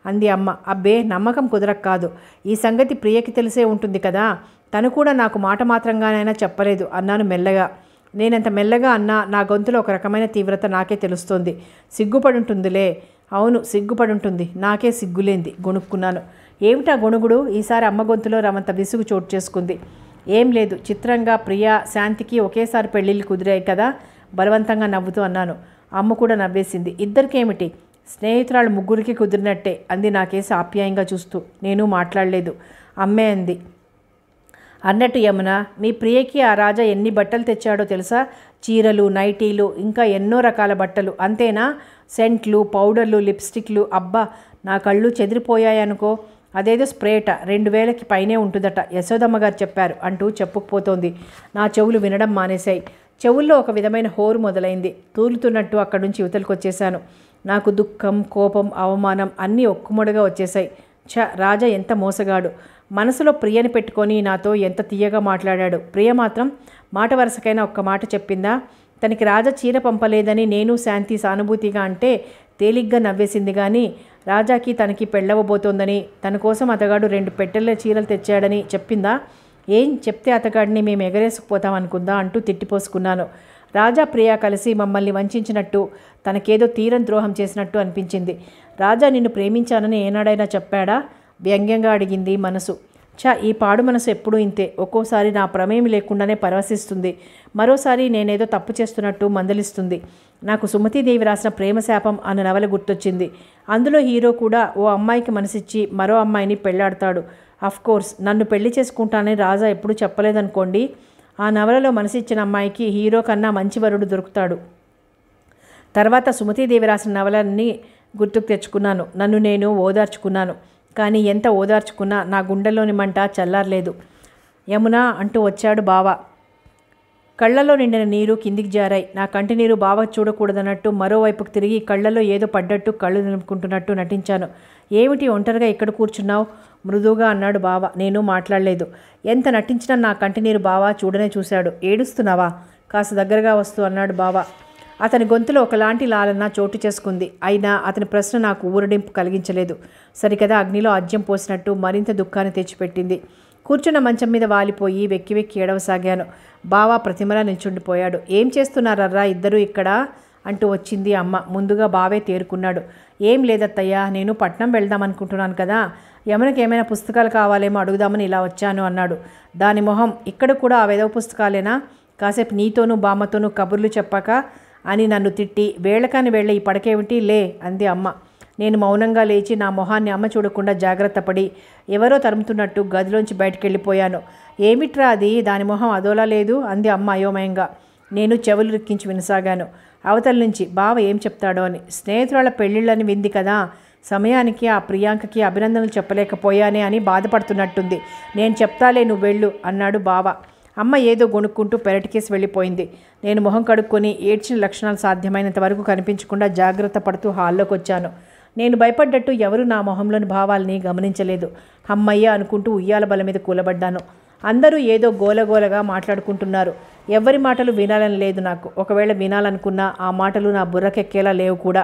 అంది అమ్మ అబ్బే నమ్మకం కుదరక కాదు ఈ సంగతి ప్రియకి తెలిసే ఉంటుంది కదా తను కూడా నాకు మాట మాత్రంగానైనా చెప్పలేదు అన్నాను మెల్లగా నేనంత మెల్లగా అన్నా నా గొంతులో ఒక రకమైన తీవ్రత నాకే తెలుస్తోంది సిగ్గుపడుంటుందిలే అవును సిగ్గుపడుంటుంది నాకే సిగ్గులేంది గొణుక్కున్నాను ఏమిటా గొణుగుడు ఈసారి అమ్మ గొంతులో రమంత విసుగు చోటు చేసుకుంది ఏం లేదు చిత్రంగా ప్రియ శాంతికి ఒకేసారి పెళ్ళిళ్ళు కుదిరాయి కదా బలవంతంగా నవ్వుతూ అన్నాను అమ్మ కూడా నవ్వేసింది ఇద్దరికేమిటి స్నేహితురాలు ముగ్గురికి కుదిరినట్టే అంది నాకేసి ఆప్యాయంగా చూస్తూ నేను మాట్లాడలేదు అమ్మే అంది అన్నట్టు యమున మీ ప్రియకి ఆ రాజా ఎన్ని బట్టలు తెచ్చాడో తెలుసా చీరలు నైటీలు ఇంకా ఎన్నో రకాల బట్టలు అంతేనా సెంట్లు పౌడర్లు లిప్స్టిక్లు అబ్బా నా కళ్ళు చెదిరిపోయాయనుకో అదేదో స్ప్రేట రెండు వేలకి పైనే ఉంటుందట యశోదమ్మ గారు చెప్పారు అంటూ చెప్పుకుపోతోంది నా చెవులు వినడం మానేశాయి చెవుల్లో ఒక విధమైన హోరు మొదలైంది తూలుతున్నట్టు అక్కడి నుంచి యువతలకు వచ్చేశాను నాకు దుఃఖం కోపం అవమానం అన్నీ ఒక్కుముడిగా వచ్చేశాయి ఛ రాజా ఎంత మోసగాడు మనసులో ప్రియని పెట్టుకొని నాతో ఎంత తీయగా మాట్లాడాడు ప్రియ మాత్రం మాట వరుసకైనా ఒక్క మాట చెప్పిందా తనకి రాజా చీర పంపలేదని నేను శాంతి సానుభూతిగా అంటే తేలిగ్గా నవ్వేసింది కానీ రాజాకి తనకి పెళ్ళవబోతోందని తన కోసం అతగాడు రెండు పెట్టెల చీరలు తెచ్చాడని చెప్పిందా ఏం చెప్తే అతగాడిని మేము ఎగరేసుకుపోతాం అనుకుందా అంటూ తిట్టిపోసుకున్నాను రాజా ప్రియ కలిసి మమ్మల్ని వంచినట్టు తనకేదో తీరం ద్రోహం చేసినట్టు అనిపించింది రాజా నిన్ను ప్రేమించానని ఏనాడైనా చెప్పాడా వ్యంగ్యంగా అడిగింది మనసు చా ఈ పాడు మనసు ఎప్పుడూ ఇంతే ఒక్కోసారి నా ప్రమేయం లేకుండానే పరవశిస్తుంది మరోసారి నేనేదో తప్పు చేస్తున్నట్టు మందలిస్తుంది నాకు సుమతీదేవి రాసిన ప్రేమశాపం అన్న నవల గుర్తొచ్చింది అందులో హీరో కూడా ఓ అమ్మాయికి మనసిచ్చి మరో అమ్మాయిని పెళ్లాడతాడు అఫ్ కోర్స్ నన్ను పెళ్లి చేసుకుంటానని రాజా ఎప్పుడూ చెప్పలేదనుకోండి ఆ నవలలో మనసిచ్చిన అమ్మాయికి హీరో కన్నా మంచి వరుడు దొరుకుతాడు తర్వాత సుమతీదేవి రాసిన నవలన్నీ గుర్తుకు తెచ్చుకున్నాను నన్ను నేను ఓదార్చుకున్నాను కానీ ఎంత ఓదార్చుకున్నా నా గుండెల్లోని మంట చల్లారలేదు యమున అంటూ వచ్చాడు బావ కళ్ళలో నిండిన నీరు కిందికి జారాయి నా కంటి నీరు బావ చూడకూడదన్నట్టు మరోవైపుకు తిరిగి కళ్ళలో ఏదో పడ్డట్టు కళ్ళు నిలుపుకుంటున్నట్టు నటించాను ఏమిటి ఒంటరిగా ఇక్కడ కూర్చున్నావు మృదువుగా అన్నాడు బావ నేను మాట్లాడలేదు ఎంత నటించినా నా కంటి నీరు బావ చూడనే చూశాడు ఏడుస్తున్నావా కాస్త దగ్గరగా వస్తూ అన్నాడు బావ అతని గొంతులో ఒకలాంటి లాలన చోటు చేసుకుంది అయినా అతని ప్రశ్న నాకు ఊరడింపు కలిగించలేదు సరికదా అగ్నిలో అజ్యం పోసినట్టు మరింత దుఃఖాన్ని తెచ్చిపెట్టింది కూర్చున్న మంచం మీద వాలిపోయి వెక్కి వెక్కి ఏడవసాగాను బావా ప్రతిమలా నిల్చుండిపోయాడు ఏం చేస్తున్నారర్రా ఇద్దరు ఇక్కడ అంటూ వచ్చింది అమ్మ ముందుగా బావే తేరుకున్నాడు ఏం లేదత్తయ్యా నేను పట్నం వెళ్దాం అనుకుంటున్నాను కదా యమునకి ఏమైనా పుస్తకాలు కావాలేమో అడుగుదామని ఇలా వచ్చాను అన్నాడు దాని మొహం ఇక్కడ కూడా ఆ వెదవ పుస్తకాలేనా కాసేపు నీతోనూ బామ్మతోనూ కబుర్లు చెప్పాక అని నన్ను తిట్టి వేళకాని వేళ ఈ పడకేమిటి లే అంది అమ్మ నేను మౌనంగా లేచి నా మొహాన్ని అమ్మ చూడకుండా జాగ్రత్త పడి ఎవరో తరుముతున్నట్టు గదిలోంచి బయటికి వెళ్ళిపోయాను ఏమిట్రా అది దాని మొహం అదోలా లేదు అంది అమ్మ అయోమయంగా నేను చెవులు రిక్కించి వినసాగాను అవతల నుంచి బావ ఏం చెప్తాడో అని స్నేహితురాళ్ళ పెళ్ళిళ్ళని వింది కదా సమయానికి ఆ ప్రియాంకకి అభినందనలు చెప్పలేకపోయానే అని బాధపడుతున్నట్టుంది నేను చెప్తాలే నువ్వు వెళ్ళు అన్నాడు బావ అమ్మ ఏదో గొణుక్కుంటూ పెరటికేసి వెళ్ళిపోయింది నేను మొహం కడుక్కొని ఏడ్చిన లక్షణాలు సాధ్యమైనంత వరకు కనిపించకుండా జాగ్రత్త పడుతూ హాల్లోకి వచ్చాను నేను భయపడ్డట్టు ఎవరు నా మొహంలోని భావాల్ని గమనించలేదు అమ్మయ్య అనుకుంటూ ఉయ్యాల బల మీద కూలబడ్డాను అందరూ ఏదో గోలగోలగా మాట్లాడుకుంటున్నారు ఎవరి మాటలు వినాలని లేదు నాకు ఒకవేళ వినాలనుకున్నా ఆ మాటలు నా బుర్రకెక్కేలా లేవు కూడా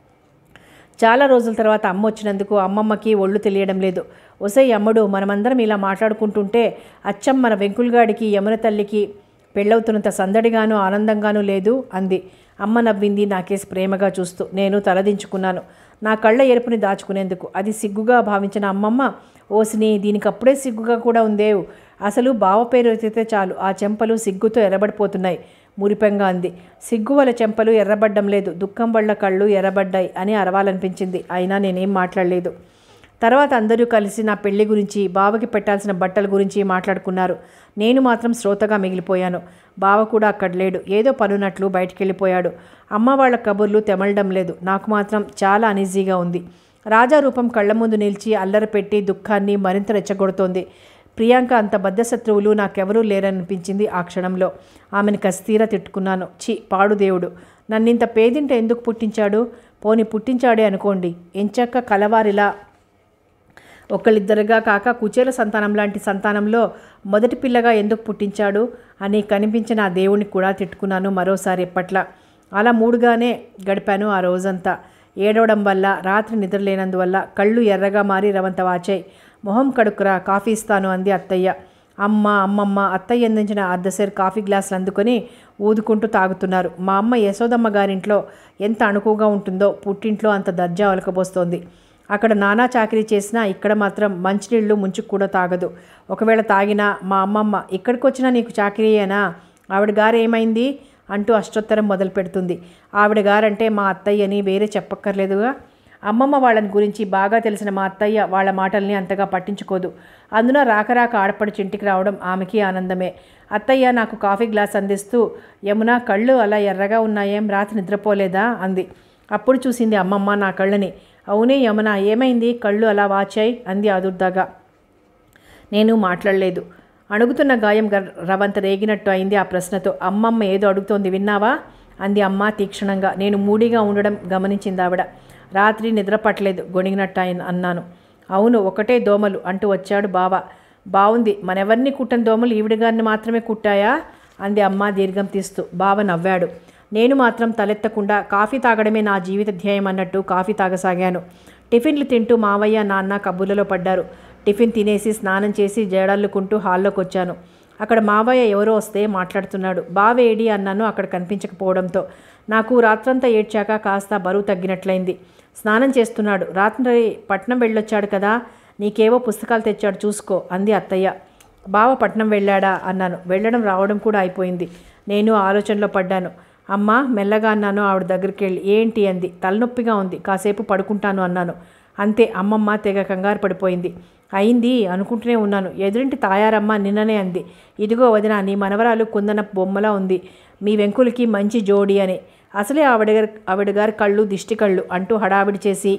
చాలా రోజుల తర్వాత అమ్మ వచ్చినందుకు అమ్మమ్మకి ఒళ్ళు తెలియడం లేదు ఒసై అమ్మడు మనమందరం ఇలా మాట్లాడుకుంటుంటే అచ్చం మన వెంకుల్గాడికి యమున తల్లికి పెళ్ళవుతున్నంత సందడిగాను ఆనందంగానూ లేదు అంది అమ్మ నవ్వింది నాకేసి ప్రేమగా చూస్తూ నేను తలదించుకున్నాను నా కళ్ళ ఎరుపుని దాచుకునేందుకు అది సిగ్గుగా భావించిన అమ్మమ్మ ఓసిని దీనికి అప్పుడే సిగ్గుగా కూడా ఉందేవు అసలు బావ పేరు ఎత్తితే చాలు ఆ చెంపలు సిగ్గుతో ఎర్రబడిపోతున్నాయి మురిపెంగా అంది సిగ్గు వల్ల చెంపలు ఎర్రబడ్డం లేదు దుఃఖం వల్ల కళ్ళు ఎర్రబడ్డాయి అని అరవాలనిపించింది అయినా నేనేం మాట్లాడలేదు తర్వాత అందరూ కలిసి నా పెళ్లి గురించి బావకి పెట్టాల్సిన బట్టల గురించి మాట్లాడుకున్నారు నేను మాత్రం శ్రోతగా మిగిలిపోయాను బావ కూడా అక్కడ లేడు ఏదో పనున్నట్లు బయటికి వెళ్ళిపోయాడు అమ్మ వాళ్ళ కబుర్లు తెమలడం లేదు నాకు మాత్రం చాలా అనీజీగా ఉంది రాజా రూపం కళ్ళ ముందు నిలిచి అల్లరి పెట్టి దుఃఖాన్ని మరింత రెచ్చగొడుతోంది ప్రియాంక అంత బద్ధశత్రువులు నాకెవరూ లేరనిపించింది ఆ క్షణంలో ఆమెను కస్తీరా తిట్టుకున్నాను చి పాడు దేవుడు నన్నింత పేదింట ఎందుకు పుట్టించాడు పోని పుట్టించాడే అనుకోండి ఎంచక్క కలవారిలా ఒకళ్ళిద్దరుగా కాక కుచేల సంతానం లాంటి సంతానంలో మొదటి పిల్లగా ఎందుకు పుట్టించాడు అని కనిపించిన ఆ దేవుణ్ణి కూడా తిట్టుకున్నాను మరోసారి ఎప్పట్లా అలా మూడుగానే గడిపాను ఆ రోజంతా ఏడవడం వల్ల రాత్రి నిద్రలేనందువల్ల కళ్ళు ఎర్రగా మారి రవంత వాచాయి మొహం కడుక్కురా కాఫీ ఇస్తాను అంది అత్తయ్య అమ్మ అమ్మమ్మ అత్తయ్య అందించిన అర్ధసేరు కాఫీ గ్లాసులు అందుకొని ఊదుకుంటూ తాగుతున్నారు మా అమ్మ యశోదమ్మ గారింట్లో ఎంత అణుకుగా ఉంటుందో పుట్టింట్లో అంత దర్జా ఒలకబోస్తోంది అక్కడ నానా చాకరీ చేసినా ఇక్కడ మాత్రం మంచినీళ్ళు ముంచుకు కూడా తాగదు ఒకవేళ తాగినా మా అమ్మమ్మ ఇక్కడికి వచ్చినా నీకు చాకరీయేనా ఆవిడ గారు ఏమైంది అంటూ అష్టోత్తరం మొదలు పెడుతుంది ఆవిడ గారంటే మా అత్తయ్యని వేరే చెప్పక్కర్లేదుగా అమ్మమ్మ వాళ్ళని గురించి బాగా తెలిసిన మా అత్తయ్య వాళ్ళ మాటల్ని అంతగా పట్టించుకోదు అందున రాక రాక ఆడపడి ఇంటికి రావడం ఆమెకి ఆనందమే అత్తయ్య నాకు కాఫీ గ్లాస్ అందిస్తూ యమున కళ్ళు అలా ఎర్రగా ఉన్నాయేం రాత్రి నిద్రపోలేదా అంది అప్పుడు చూసింది అమ్మమ్మ నా కళ్ళని అవునే యమున ఏమైంది కళ్ళు అలా వాచాయి అంది ఆదుర్దాగా నేను మాట్లాడలేదు అడుగుతున్న గాయం గర్- రవంత రేగినట్టు అయింది ఆ ప్రశ్నతో అమ్మమ్మ ఏదో అడుగుతోంది విన్నావా అంది అమ్మ తీక్షణంగా నేను మూడిగా ఉండడం గమనించింది ఆవిడ రాత్రి నిద్ర పట్టలేదు గొణిగినట్టు ఆయన అన్నాను అవును ఒకటే దోమలు అంటూ వచ్చాడు బావ బావుంది మనెవరిని కుట్టని దోమలు ఈవిడ గారిని మాత్రమే కుట్టాయా అంది అమ్మ దీర్ఘం తీస్తూ బావ నవ్వాడు నేను మాత్రం తలెత్తకుండా కాఫీ తాగడమే నా జీవిత ధ్యేయం అన్నట్టు కాఫీ తాగసాగాను టిఫిన్లు తింటూ మావయ్య నాన్న కబుర్లలో పడ్డారు టిఫిన్ తినేసి స్నానం చేసి జడల్లుకుంటూ హాల్లోకి వచ్చాను అక్కడ మావయ్య ఎవరో వస్తే మాట్లాడుతున్నాడు బావేడి అన్నాను అక్కడ కనిపించకపోవడంతో నాకు రాత్రంతా ఏడ్చాక కాస్త బరువు తగ్గినట్లయింది స్నానం చేస్తున్నాడు రాత్రి పట్నం వెళ్ళొచ్చాడు కదా నీకేవో పుస్తకాలు తెచ్చాడు చూసుకో అంది అత్తయ్య బావ పట్నం వెళ్ళాడా అన్నాను వెళ్ళడం రావడం కూడా అయిపోయింది నేను ఆలోచనలో పడ్డాను అమ్మ మెల్లగా అన్నాను ఆవిడ దగ్గరికి వెళ్ళి ఏంటి అంది తలనొప్పిగా ఉంది కాసేపు పడుకుంటాను అన్నాను అంతే అమ్మమ్మ తెగ కంగారు పడిపోయింది అయింది అనుకుంటూనే ఉన్నాను ఎదురింటి తాయారమ్మ నిన్ననే అంది ఇదిగో వదిన నీ మనవరాలు కుందన బొమ్మలా ఉంది మీ వెంకులకి మంచి జోడి అని అసలే ఆవిడ గారి ఆవిడ గారి కళ్ళు దిష్టి కళ్ళు అంటూ హడావిడి చేసి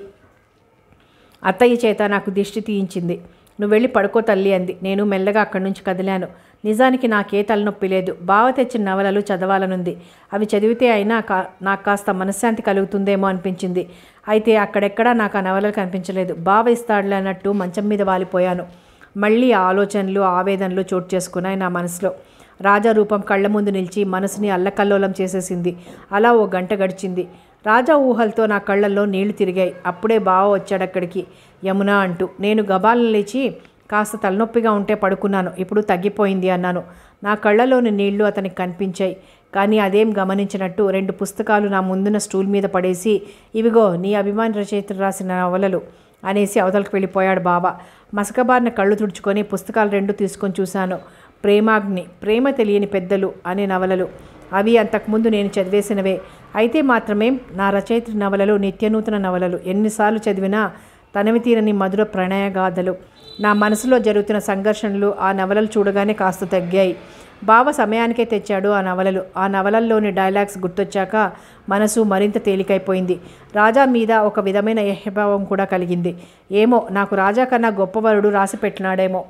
అత్తయ్య చేత నాకు దిష్టి తీయించింది నువ్వు వెళ్ళి పడుకో తల్లి అంది నేను మెల్లగా అక్కడి నుంచి కదిలాను నిజానికి నాకే తలనొప్పి లేదు బావ తెచ్చిన నవలలు చదవాలనుంది అవి చదివితే అయినా కా నాకు కాస్త మనశ్శాంతి కలుగుతుందేమో అనిపించింది అయితే అక్కడెక్కడా నాకు ఆ నవలలు కనిపించలేదు బావ ఇస్తాడులే అన్నట్టు మంచం మీద వాలిపోయాను మళ్ళీ ఆ ఆలోచనలు ఆవేదనలు చోటు చేసుకున్నాయి నా మనసులో రాజా రూపం కళ్ళ ముందు నిలిచి మనసుని అల్లకల్లోలం చేసేసింది అలా ఓ గంట గడిచింది రాజా ఊహలతో నా కళ్ళల్లో నీళ్లు తిరిగాయి అప్పుడే బావ వచ్చాడు అక్కడికి యమున అంటూ నేను గబాలను లేచి కాస్త తలనొప్పిగా ఉంటే పడుకున్నాను ఇప్పుడు తగ్గిపోయింది అన్నాను నా కళ్ళలోని నీళ్లు అతనికి కనిపించాయి కానీ అదేం గమనించినట్టు రెండు పుస్తకాలు నా ముందున స్టూల్ మీద పడేసి ఇవిగో నీ అభిమాని రచయితలు రాసిన నవలలు అనేసి అవతలకు వెళ్ళిపోయాడు బాబా మసకబారిన కళ్ళు తుడుచుకొని పుస్తకాలు రెండు తీసుకొని చూశాను ప్రేమాగ్ని ప్రేమ తెలియని పెద్దలు అనే నవలలు అవి అంతకుముందు నేను చదివేసినవే అయితే మాత్రమే నా రచయిత్రి నవలలు నిత్యనూతన నవలలు ఎన్నిసార్లు చదివినా తనవి తీరని మధుర ప్రణయగాథలు నా మనసులో జరుగుతున్న సంఘర్షణలు ఆ నవలలు చూడగానే కాస్త తగ్గాయి బావ సమయానికే తెచ్చాడు ఆ నవలలు ఆ నవలల్లోని డైలాగ్స్ గుర్తొచ్చాక మనసు మరింత తేలికైపోయింది రాజా మీద ఒక విధమైన యహభావం కూడా కలిగింది ఏమో నాకు రాజా కన్నా గొప్పవరుడు రాసి పెట్టినాడేమో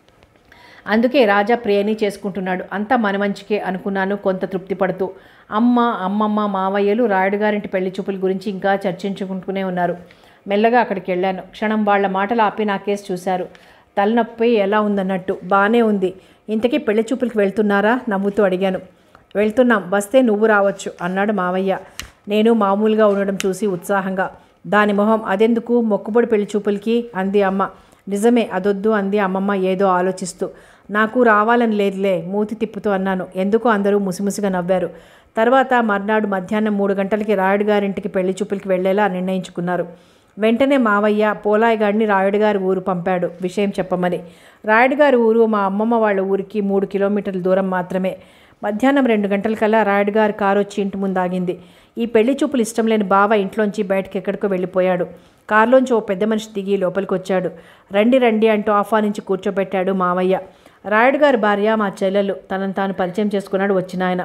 అందుకే రాజా ప్రియని చేసుకుంటున్నాడు అంతా మన మంచికే అనుకున్నాను కొంత తృప్తి పడుతూ అమ్మ అమ్మమ్మ మావయ్యలు రాయుడు గారింటి పెళ్లి చూపుల గురించి ఇంకా చర్చించుకుంటూనే ఉన్నారు మెల్లగా అక్కడికి వెళ్ళాను క్షణం వాళ్ళ మాటలు ఆపి నా కేసు చూశారు తలనొప్పి ఎలా ఉందన్నట్టు బాగానే ఉంది ఇంతకీ పెళ్లి చూపులకి వెళ్తున్నారా నవ్వుతూ అడిగాను వెళ్తున్నాం వస్తే నువ్వు రావచ్చు అన్నాడు మావయ్య నేను మామూలుగా ఉండడం చూసి ఉత్సాహంగా దాని మొహం అదెందుకు మొక్కుబడి పెళ్లి చూపులకి అంది అమ్మ నిజమే అదొద్దు అంది అమ్మమ్మ ఏదో ఆలోచిస్తూ నాకు రావాలని లేదులే మూతి తిప్పుతూ అన్నాను ఎందుకో అందరూ ముసిముసిగా నవ్వారు తర్వాత మర్నాడు మధ్యాహ్నం మూడు గంటలకి రాయుడు గారింటికి పెళ్లి చూపులకి వెళ్లేలా నిర్ణయించుకున్నారు వెంటనే మావయ్య పోలాయి గారిని రాయుడు గారి ఊరు పంపాడు విషయం చెప్పమని రాయుడు గారి ఊరు మా అమ్మమ్మ వాళ్ళ ఊరికి మూడు కిలోమీటర్ల దూరం మాత్రమే మధ్యాహ్నం రెండు గంటలకల్లా రాయుడు గారి కారు వచ్చి ఇంటి ముందు ఆగింది ఈ పెళ్లి చూపులు ఇష్టం లేని బావ ఇంట్లోంచి బయటకి ఎక్కడికో వెళ్ళిపోయాడు కారులోంచి ఓ పెద్ద మనిషి దిగి లోపలికి వచ్చాడు రండి రండి అంటూ ఆహ్వానించి కూర్చోబెట్టాడు మావయ్య రాయుడు గారి భార్య మా చెల్లెలు తనను తాను పరిచయం చేసుకున్నాడు వచ్చిన ఆయన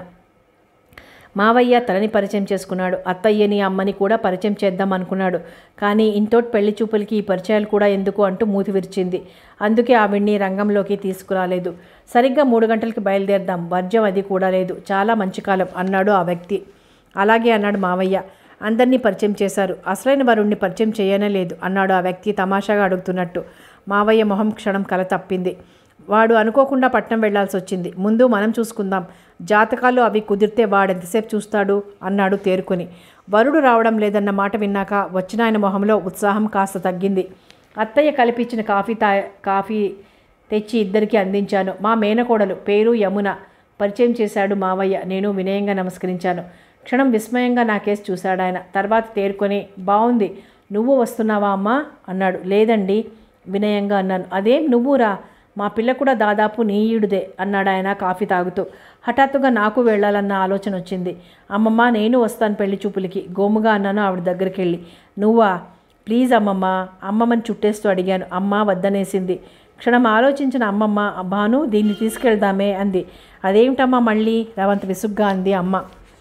మావయ్య తనని పరిచయం చేసుకున్నాడు అత్తయ్యని అమ్మని కూడా పరిచయం చేద్దాం అనుకున్నాడు కానీ ఇంతోటి పెళ్లి చూపులకి ఈ పరిచయాలు కూడా ఎందుకు అంటూ మూతి విరిచింది అందుకే ఆవిడ్ని రంగంలోకి తీసుకురాలేదు సరిగ్గా మూడు గంటలకి బయలుదేరదాం వర్జం అది కూడా లేదు చాలా మంచి కాలం అన్నాడు ఆ వ్యక్తి అలాగే అన్నాడు మావయ్య అందరినీ పరిచయం చేశారు అసలైన వరుణ్ణి పరిచయం చేయనే లేదు అన్నాడు ఆ వ్యక్తి తమాషాగా అడుగుతున్నట్టు మావయ్య మొహం క్షణం కల తప్పింది వాడు అనుకోకుండా పట్నం వెళ్లాల్సి వచ్చింది ముందు మనం చూసుకుందాం జాతకాలు అవి కుదిరితే వాడెంతసేపు చూస్తాడు అన్నాడు తేరుకొని వరుడు రావడం లేదన్న మాట విన్నాక వచ్చిన ఆయన మొహంలో ఉత్సాహం కాస్త తగ్గింది అత్తయ్య కల్పించిన కాఫీ తా కాఫీ తెచ్చి ఇద్దరికి అందించాను మా మేనకోడలు పేరు యమున పరిచయం చేశాడు మావయ్య నేను వినయంగా నమస్కరించాను క్షణం విస్మయంగా నా కేసు చూశాడు ఆయన తర్వాత తేరుకొని బాగుంది నువ్వు వస్తున్నావా అమ్మా అన్నాడు లేదండి వినయంగా అన్నాను అదేం నువ్వురా మా పిల్ల కూడా దాదాపు నీ ఈడుదే అన్నాడు ఆయన కాఫీ తాగుతూ హఠాత్తుగా నాకు వెళ్ళాలన్న ఆలోచన వచ్చింది అమ్మమ్మ నేను వస్తాను పెళ్లి చూపులకి గోముగా అన్నాను ఆవిడ దగ్గరికి వెళ్ళి నువ్వా ప్లీజ్ అమ్మమ్మ అమ్మమ్మని చుట్టేస్తూ అడిగాను అమ్మ వద్దనేసింది క్షణం ఆలోచించిన అమ్మమ్మ భాను దీన్ని తీసుకెళ్దామే అంది అదేమిటమ్మా మళ్ళీ రవంత విసుగ్గా అంది అమ్మ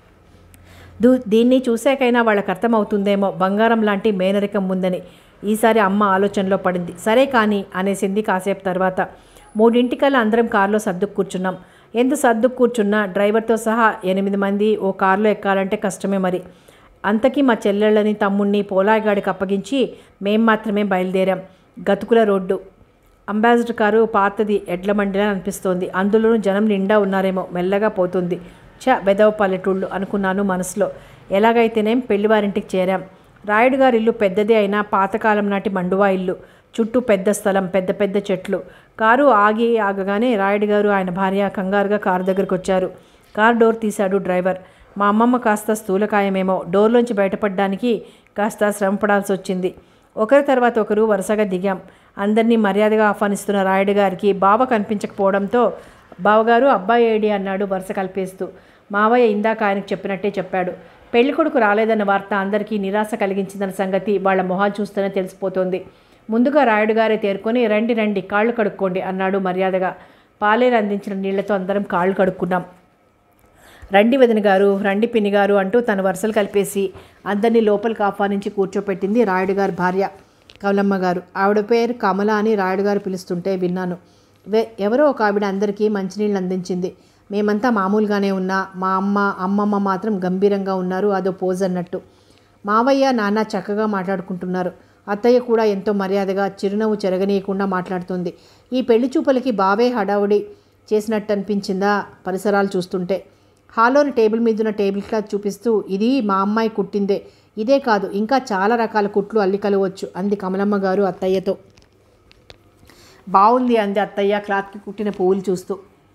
దూ దీన్ని చూసాకైనా వాళ్ళకి అర్థమవుతుందేమో బంగారం లాంటి మేనరికం ఉందని ఈసారి అమ్మ ఆలోచనలో పడింది సరే కానీ అనేసింది కాసేపు తర్వాత మూడింటికల్లా అందరం కారులో సర్దుకు కూర్చున్నాం ఎంత సర్దుకు కూర్చున్నా డ్రైవర్తో సహా ఎనిమిది మంది ఓ కారులో ఎక్కాలంటే కష్టమే మరి అంతకీ మా చెల్లెళ్ళని తమ్ముణ్ణి పోలాయిగాడికి అప్పగించి మేం మాత్రమే బయలుదేరాం గతుకుల రోడ్డు అంబాసిడర్ కారు పాతది ఎడ్ల మండిలా అనిపిస్తోంది అందులోనూ జనం నిండా ఉన్నారేమో మెల్లగా పోతుంది చ బెదవ పల్లెటూళ్ళు అనుకున్నాను మనసులో ఎలాగైతేనేం పెళ్లివారింటికి చేరాం రాయుడు గారి ఇల్లు పెద్దదే అయినా పాతకాలం నాటి మండువా ఇల్లు చుట్టూ పెద్ద స్థలం పెద్ద పెద్ద చెట్లు కారు ఆగి ఆగగానే రాయుడు గారు ఆయన భార్య కంగారుగా కారు దగ్గరకు వచ్చారు కార్ డోర్ తీశాడు డ్రైవర్ మా అమ్మమ్మ కాస్త స్థూలకాయమేమో డోర్లోంచి బయటపడడానికి కాస్త శ్రమ పడాల్సి వచ్చింది ఒకరి తర్వాత ఒకరు వరుసగా దిగాం అందరినీ మర్యాదగా ఆహ్వానిస్తున్న రాయుడు గారికి బావ కనిపించకపోవడంతో బావగారు అబ్బాయి ఏడి అన్నాడు వరుస కలిపేస్తూ మావయ్య ఇందాక ఆయనకు చెప్పినట్టే చెప్పాడు పెళ్లి కొడుకు రాలేదన్న వార్త అందరికీ నిరాశ కలిగించిందన్న సంగతి వాళ్ళ మొహాలు చూస్తేనే తెలిసిపోతోంది ముందుగా రాయుడు గారే తేరుకొని రండి రండి కాళ్ళు కడుక్కోండి అన్నాడు మర్యాదగా పాలేరు అందించిన నీళ్లతో అందరం కాళ్ళు కడుక్కున్నాం రండి వదిన గారు రండి పిన్ని గారు అంటూ తన వరుసలు కలిపేసి అందరినీ లోపలికి ఆహ్వానించి కూర్చోపెట్టింది రాయుడు గారి భార్య కమలమ్మ గారు ఆవిడ పేరు కమల అని రాయుడు గారు పిలుస్తుంటే విన్నాను వే ఎవరో ఒక ఆవిడ అందరికీ మంచినీళ్ళు అందించింది మేమంతా మామూలుగానే ఉన్నా మా అమ్మ అమ్మమ్మ మాత్రం గంభీరంగా ఉన్నారు అదో పోజ్ అన్నట్టు మావయ్య నాన్న చక్కగా మాట్లాడుకుంటున్నారు అత్తయ్య కూడా ఎంతో మర్యాదగా చిరునవ్వు చెరగనీయకుండా మాట్లాడుతుంది ఈ పెళ్లి చూపులకి బావే హడావుడి చేసినట్టు అనిపించిందా పరిసరాలు చూస్తుంటే హాలోని టేబుల్ మీద ఉన్న టేబుల్ క్లాత్ చూపిస్తూ ఇది మా అమ్మాయి కుట్టిందే ఇదే కాదు ఇంకా చాలా రకాల కుట్లు అల్లికలవచ్చు అంది కమలమ్మ గారు అత్తయ్యతో బాగుంది అంది అత్తయ్య క్లాత్కి కుట్టిన పువ్వులు చూస్తూ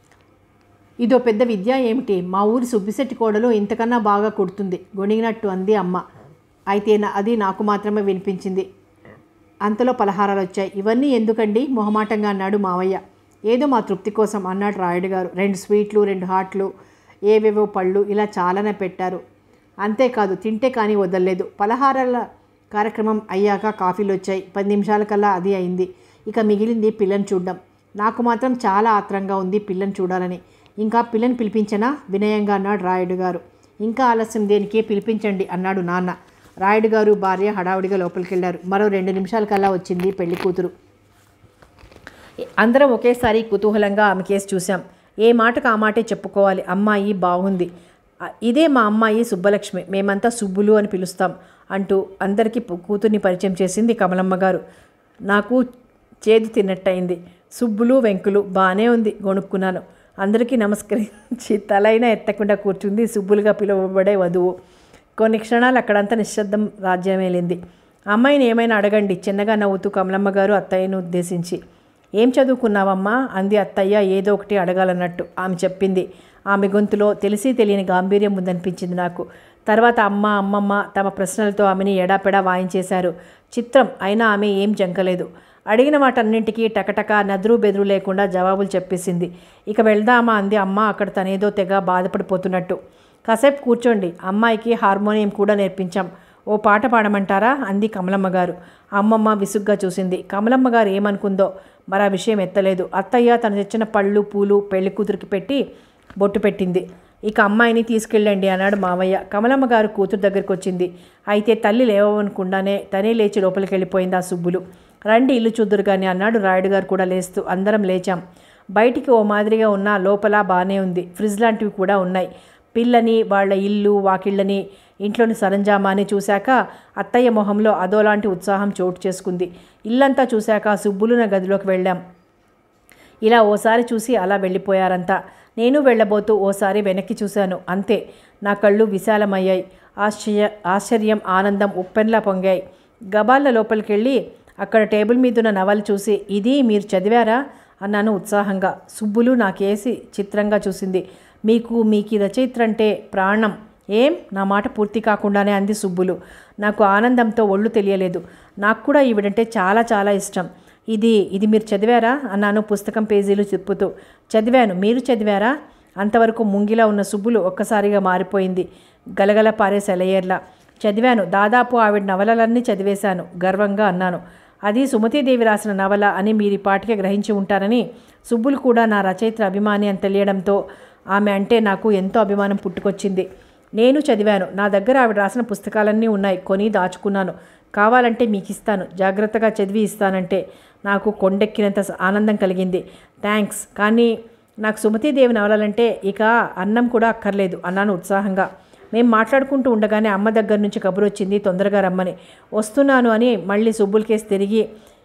ఇదో పెద్ద విద్య ఏమిటి మా ఊరి సుబ్బిశెట్టి కోడలు ఇంతకన్నా బాగా కుడుతుంది గొణిగినట్టు అంది అమ్మ అయితే నా- అది నాకు మాత్రమే వినిపించింది అంతలో పలహారాలు వచ్చాయి ఇవన్నీ ఎందుకండి మొహమాటంగా అన్నాడు మావయ్య ఏదో మా తృప్తి కోసం అన్నాడు రాయుడు గారు రెండు స్వీట్లు రెండు హాట్లు ఏవేవో పళ్ళు ఇలా చాలానే పెట్టారు అంతేకాదు తింటే కానీ వదలలేదు పలహారాల కార్యక్రమం అయ్యాక కాఫీలు వచ్చాయి పది నిమిషాల కల్లా అది అయింది ఇక మిగిలింది పిల్లని చూడడం నాకు మాత్రం చాలా ఆత్రంగా ఉంది పిల్లని చూడాలని ఇంకా పిల్లని పిలిపించనా వినయంగా అన్నాడు రాయుడు గారు ఇంకా ఆలస్యం దేనికి పిలిపించండి అన్నాడు నాన్న రాయుడు గారు భార్య హడావుడిగా లోపలికి వెళ్ళారు మరో రెండు నిమిషాల కల్లా వచ్చింది పెళ్లి కూతురు అందరం ఒకేసారి కుతూహలంగా ఆమె కేసు చూసాం ఏ మాటకు ఆ మాటే చెప్పుకోవాలి అమ్మాయి బాగుంది ఆ, ఇదే మా అమ్మాయి సుబ్బలక్ష్మి మేమంతా సుబ్బులు అని పిలుస్తాం అంటూ అందరికీ పు- కూతుర్ని పరిచయం చేసింది కమలమ్మ గారు నాకు చేదు తిన్నట్టయింది సుబ్బులు వెంకులు బాగానే ఉంది గొణుక్కున్నాను అందరికీ నమస్కరించి తలైనా ఎత్తకుండా కూర్చుంది సుబ్బులుగా పిలువబడే వధువు కొన్ని క్షణాలు అక్కడంతా నిశ్శబ్దం రాజ్యమేలింది అమ్మాయిని ఏమైనా అడగండి చిన్నగా నవ్వుతూ కమలమ్మ గారు అత్తయ్యను ఉద్దేశించి ఏం చదువుకున్నావమ్మా అంది అత్తయ్య ఏదో ఒకటి అడగాలన్నట్టు ఆమె చెప్పింది ఆమె గొంతులో తెలిసి తెలియని గాంభీర్యం ఉందనిపించింది నాకు తర్వాత అమ్మ అమ్మమ్మ తమ ప్రశ్నలతో ఆమెని ఎడాపెడా వాయించేశారు చిత్రం అయినా ఆమె ఏం జంకలేదు అడిగిన వాటన్నింటికీ టకటక నదురు బెదురు లేకుండా జవాబులు చెప్పేసింది ఇక వెళ్దామా అంది అమ్మ అక్కడ తనేదో తెగ బాధపడిపోతున్నట్టు కాసేపు కూర్చోండి అమ్మాయికి హార్మోనియం కూడా నేర్పించాం ఓ పాట పాడమంటారా అంది కమలమ్మ గారు అమ్మమ్మ విసుగ్గా చూసింది కమలమ్మ గారు ఏమనుకుందో మరి ఆ విషయం ఎత్తలేదు అత్తయ్య తను తెచ్చిన పళ్ళు పూలు పెళ్లి కూతురికి పెట్టి బొట్టు పెట్టింది ఇక అమ్మాయిని తీసుకెళ్ళండి అన్నాడు మావయ్య కమలమ్మ గారు కూతురు దగ్గరికి వచ్చింది అయితే తల్లి లేవనుకుండానే తనే లేచి లోపలికి వెళ్ళిపోయింది ఆ సుబ్బులు రండి ఇల్లు చూద్దురు కానీ అన్నాడు రాయుడు గారు కూడా లేస్తూ అందరం లేచాం బయటికి ఓ మాదిరిగా ఉన్న లోపల బాగానే ఉంది ఫ్రిడ్జ్ లాంటివి కూడా ఉన్నాయి పిల్లని వాళ్ళ ఇల్లు వాకిళ్ళని ఇంట్లోని సరంజామాని చూశాక అత్తయ్య మొహంలో అదోలాంటి ఉత్సాహం చోటు చేసుకుంది ఇల్లంతా చూశాక సుబ్బులున గదిలోకి వెళ్ళాం ఇలా ఓసారి చూసి అలా వెళ్ళిపోయారంతా నేను వెళ్ళబోతూ ఓసారి వెనక్కి చూశాను అంతే నా కళ్ళు విశాలమయ్యాయి ఆశ్చర్య ఆశ్చర్యం ఆనందం ఉప్పెన్లా పొంగాయి గబాల్ల లోపలికెళ్ళి అక్కడ టేబుల్ మీదున్న నవల చూసి ఇది మీరు చదివారా అన్నాను ఉత్సాహంగా సుబ్బులు నాకేసి చిత్రంగా చూసింది మీకు మీకు ఈ రచయిత్ర అంటే ప్రాణం ఏం నా మాట పూర్తి కాకుండానే అంది సుబ్బులు నాకు ఆనందంతో ఒళ్ళు తెలియలేదు నాకు కూడా ఈవిడంటే చాలా చాలా ఇష్టం ఇది ఇది మీరు చదివారా అన్నాను పుస్తకం పేజీలు తిప్పుతూ చదివాను మీరు చదివారా అంతవరకు ముంగిలా ఉన్న సుబ్బులు ఒక్కసారిగా మారిపోయింది గలగల పారే సెలయేర్లా చదివాను దాదాపు ఆవిడ నవలలన్నీ చదివేశాను గర్వంగా అన్నాను అది సుమతీదేవి రాసిన నవల అని మీరు ఈ పాటికే గ్రహించి ఉంటారని సుబ్బులు కూడా నా రచయిత్ర అభిమాని అని తెలియడంతో ఆమె అంటే నాకు ఎంతో అభిమానం పుట్టుకొచ్చింది నేను చదివాను నా దగ్గర ఆవిడ రాసిన పుస్తకాలన్నీ ఉన్నాయి కొని దాచుకున్నాను కావాలంటే మీకు ఇస్తాను జాగ్రత్తగా చదివి ఇస్తానంటే నాకు కొండెక్కినంత ఆనందం కలిగింది థ్యాంక్స్ కానీ నాకు సుమతీదేవి నవలాలంటే ఇక అన్నం కూడా అక్కర్లేదు అన్నాను ఉత్సాహంగా మేము మాట్లాడుకుంటూ ఉండగానే అమ్మ దగ్గర నుంచి కబురు వచ్చింది తొందరగా రమ్మని వస్తున్నాను అని మళ్ళీ సుబ్బుల కేసు తిరిగి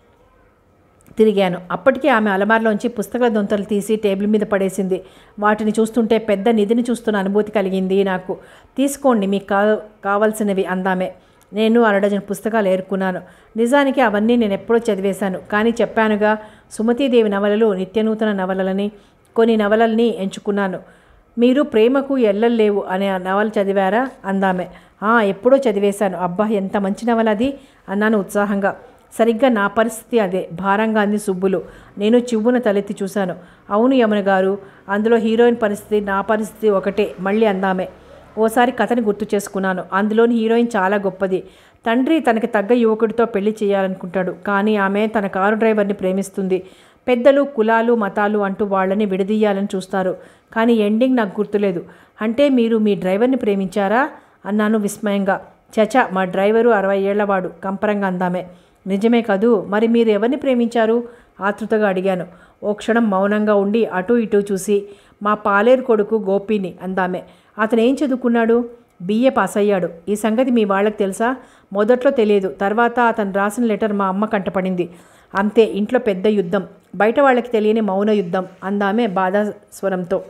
తిరిగాను అప్పటికే ఆమె అలమారలోంచి పుస్తకాల దొంతలు తీసి టేబుల్ మీద పడేసింది వాటిని చూస్తుంటే పెద్ద నిధిని చూస్తున్న అనుభూతి కలిగింది నాకు తీసుకోండి మీకు కా కావాల్సినవి అందామే నేను అరడజన్ పుస్తకాలు ఏరుకున్నాను నిజానికి అవన్నీ నేను ఎప్పుడో చదివేశాను కానీ చెప్పానుగా సుమతీదేవి నవలలు నిత్యనూతన నవలలని కొన్ని నవలల్ని ఎంచుకున్నాను మీరు ప్రేమకు ఎల్లలేవు అనే ఆ నవల చదివారా అందామె "ఆ, ఎప్పుడో చదివేశాను అబ్బా ఎంత మంచి నవల అది అన్నాను ఉత్సాహంగా సరిగ్గా నా పరిస్థితి అదే భారంగా అంది సుబ్బులు నేను చివ్వున తలెత్తి చూశాను అవును యమున గారు అందులో హీరోయిన్ పరిస్థితి నా పరిస్థితి ఒకటే మళ్ళీ అందామే ఓసారి కథని గుర్తు చేసుకున్నాను అందులోని హీరోయిన్ చాలా గొప్పది తండ్రి తనకి తగ్గ యువకుడితో పెళ్లి చేయాలనుకుంటాడు కానీ ఆమె తన కారు డ్రైవర్ని ప్రేమిస్తుంది పెద్దలు కులాలు మతాలు అంటూ వాళ్ళని విడదీయాలని చూస్తారు కానీ ఎండింగ్ నాకు గుర్తులేదు అంటే మీరు మీ డ్రైవర్ని ప్రేమించారా అన్నాను విస్మయంగా చచా మా డ్రైవరు అరవై ఏళ్లవాడు కంపరంగా అందామే నిజమే కదూ మరి మీరు ఎవరిని ప్రేమించారు ఆతృతగా అడిగాను ఓ క్షణం మౌనంగా ఉండి అటూ ఇటూ చూసి మా పాలేరు కొడుకు గోపిని అందామే అతను ఏం చదువుకున్నాడు బిఏ పాస్ అయ్యాడు ఈ సంగతి మీ వాళ్ళకి తెలుసా మొదట్లో తెలియదు తర్వాత అతను రాసిన లెటర్ మా అమ్మ కంటపడింది అంతే ఇంట్లో పెద్ద యుద్ధం బయట వాళ్ళకి తెలియని మౌన యుద్ధం అందామే బాధా స్వరంతో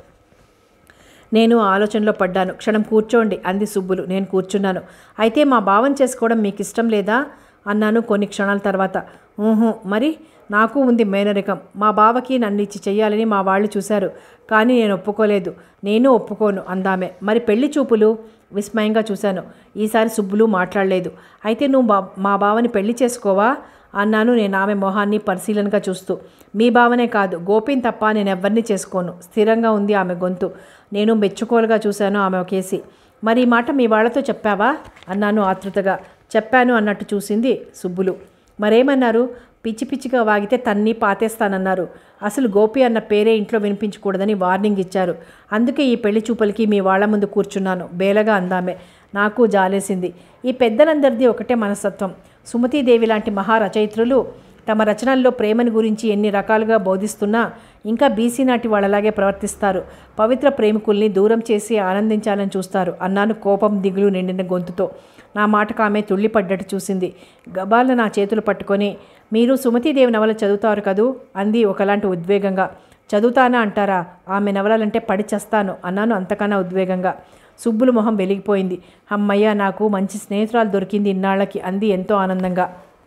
నేను ఆలోచనలో పడ్డాను క్షణం కూర్చోండి అంది సుబ్బులు నేను కూర్చున్నాను అయితే మా భావం చేసుకోవడం మీకు ఇష్టం లేదా అన్నాను కొన్ని క్షణాల తర్వాత ఊహు మరి నాకు ఉంది మేనరికం మా బావకి నన్ను ఇచ్చి చెయ్యాలని మా వాళ్ళు చూశారు కానీ నేను ఒప్పుకోలేదు నేను ఒప్పుకోను అందామే మరి పెళ్లి చూపులు విస్మయంగా చూశాను ఈసారి సుబ్బులు మాట్లాడలేదు అయితే నువ్వు బా మా బావని పెళ్లి చేసుకోవా అన్నాను నేను ఆమె మొహాన్ని పరిశీలనగా చూస్తూ మీ భావనే కాదు గోపిని తప్ప నేను ఎవరిని చేసుకోను స్థిరంగా ఉంది ఆమె గొంతు నేను మెచ్చుకోలుగా చూశాను ఆమె కేసి మరి ఈ మాట మీ వాళ్ళతో చెప్పావా అన్నాను ఆతృతగా చెప్పాను అన్నట్టు చూసింది సుబ్బులు మరేమన్నారు పిచ్చి పిచ్చిగా వాగితే తన్ని పాతేస్తానన్నారు అసలు గోపి అన్న పేరే ఇంట్లో వినిపించకూడదని వార్నింగ్ ఇచ్చారు అందుకే ఈ పెళ్లి చూపులకి మీ వాళ్ళ ముందు కూర్చున్నాను బేలగా అందామే నాకు జాలేసింది ఈ పెద్దలందరిది ఒకటే మనస్తత్వం సుమతీదేవి లాంటి మహారచయిత్రులు తమ రచనల్లో ప్రేమను గురించి ఎన్ని రకాలుగా బోధిస్తున్నా ఇంకా బీసీ నాటి వాళ్ళలాగే ప్రవర్తిస్తారు పవిత్ర ప్రేమికుల్ని దూరం చేసి ఆనందించాలని చూస్తారు అన్నాను కోపం దిగులు నిండిన గొంతుతో నా మాటకు ఆమె తుళ్ళిపడ్డట్టు చూసింది గబాల నా చేతులు పట్టుకొని మీరు సుమతీదేవి నవల చదువుతారు కదూ అంది ఒకలాంటి ఉద్వేగంగా చదువుతానా అంటారా ఆమె నవలలంటే పడి చస్తాను అన్నాను అంతకన్నా ఉద్వేగంగా సుబ్బుల మొహం వెలిగిపోయింది అమ్మయ్య నాకు మంచి స్నేహితురాలు దొరికింది ఇన్నాళ్ళకి అంది ఎంతో ఆనందంగా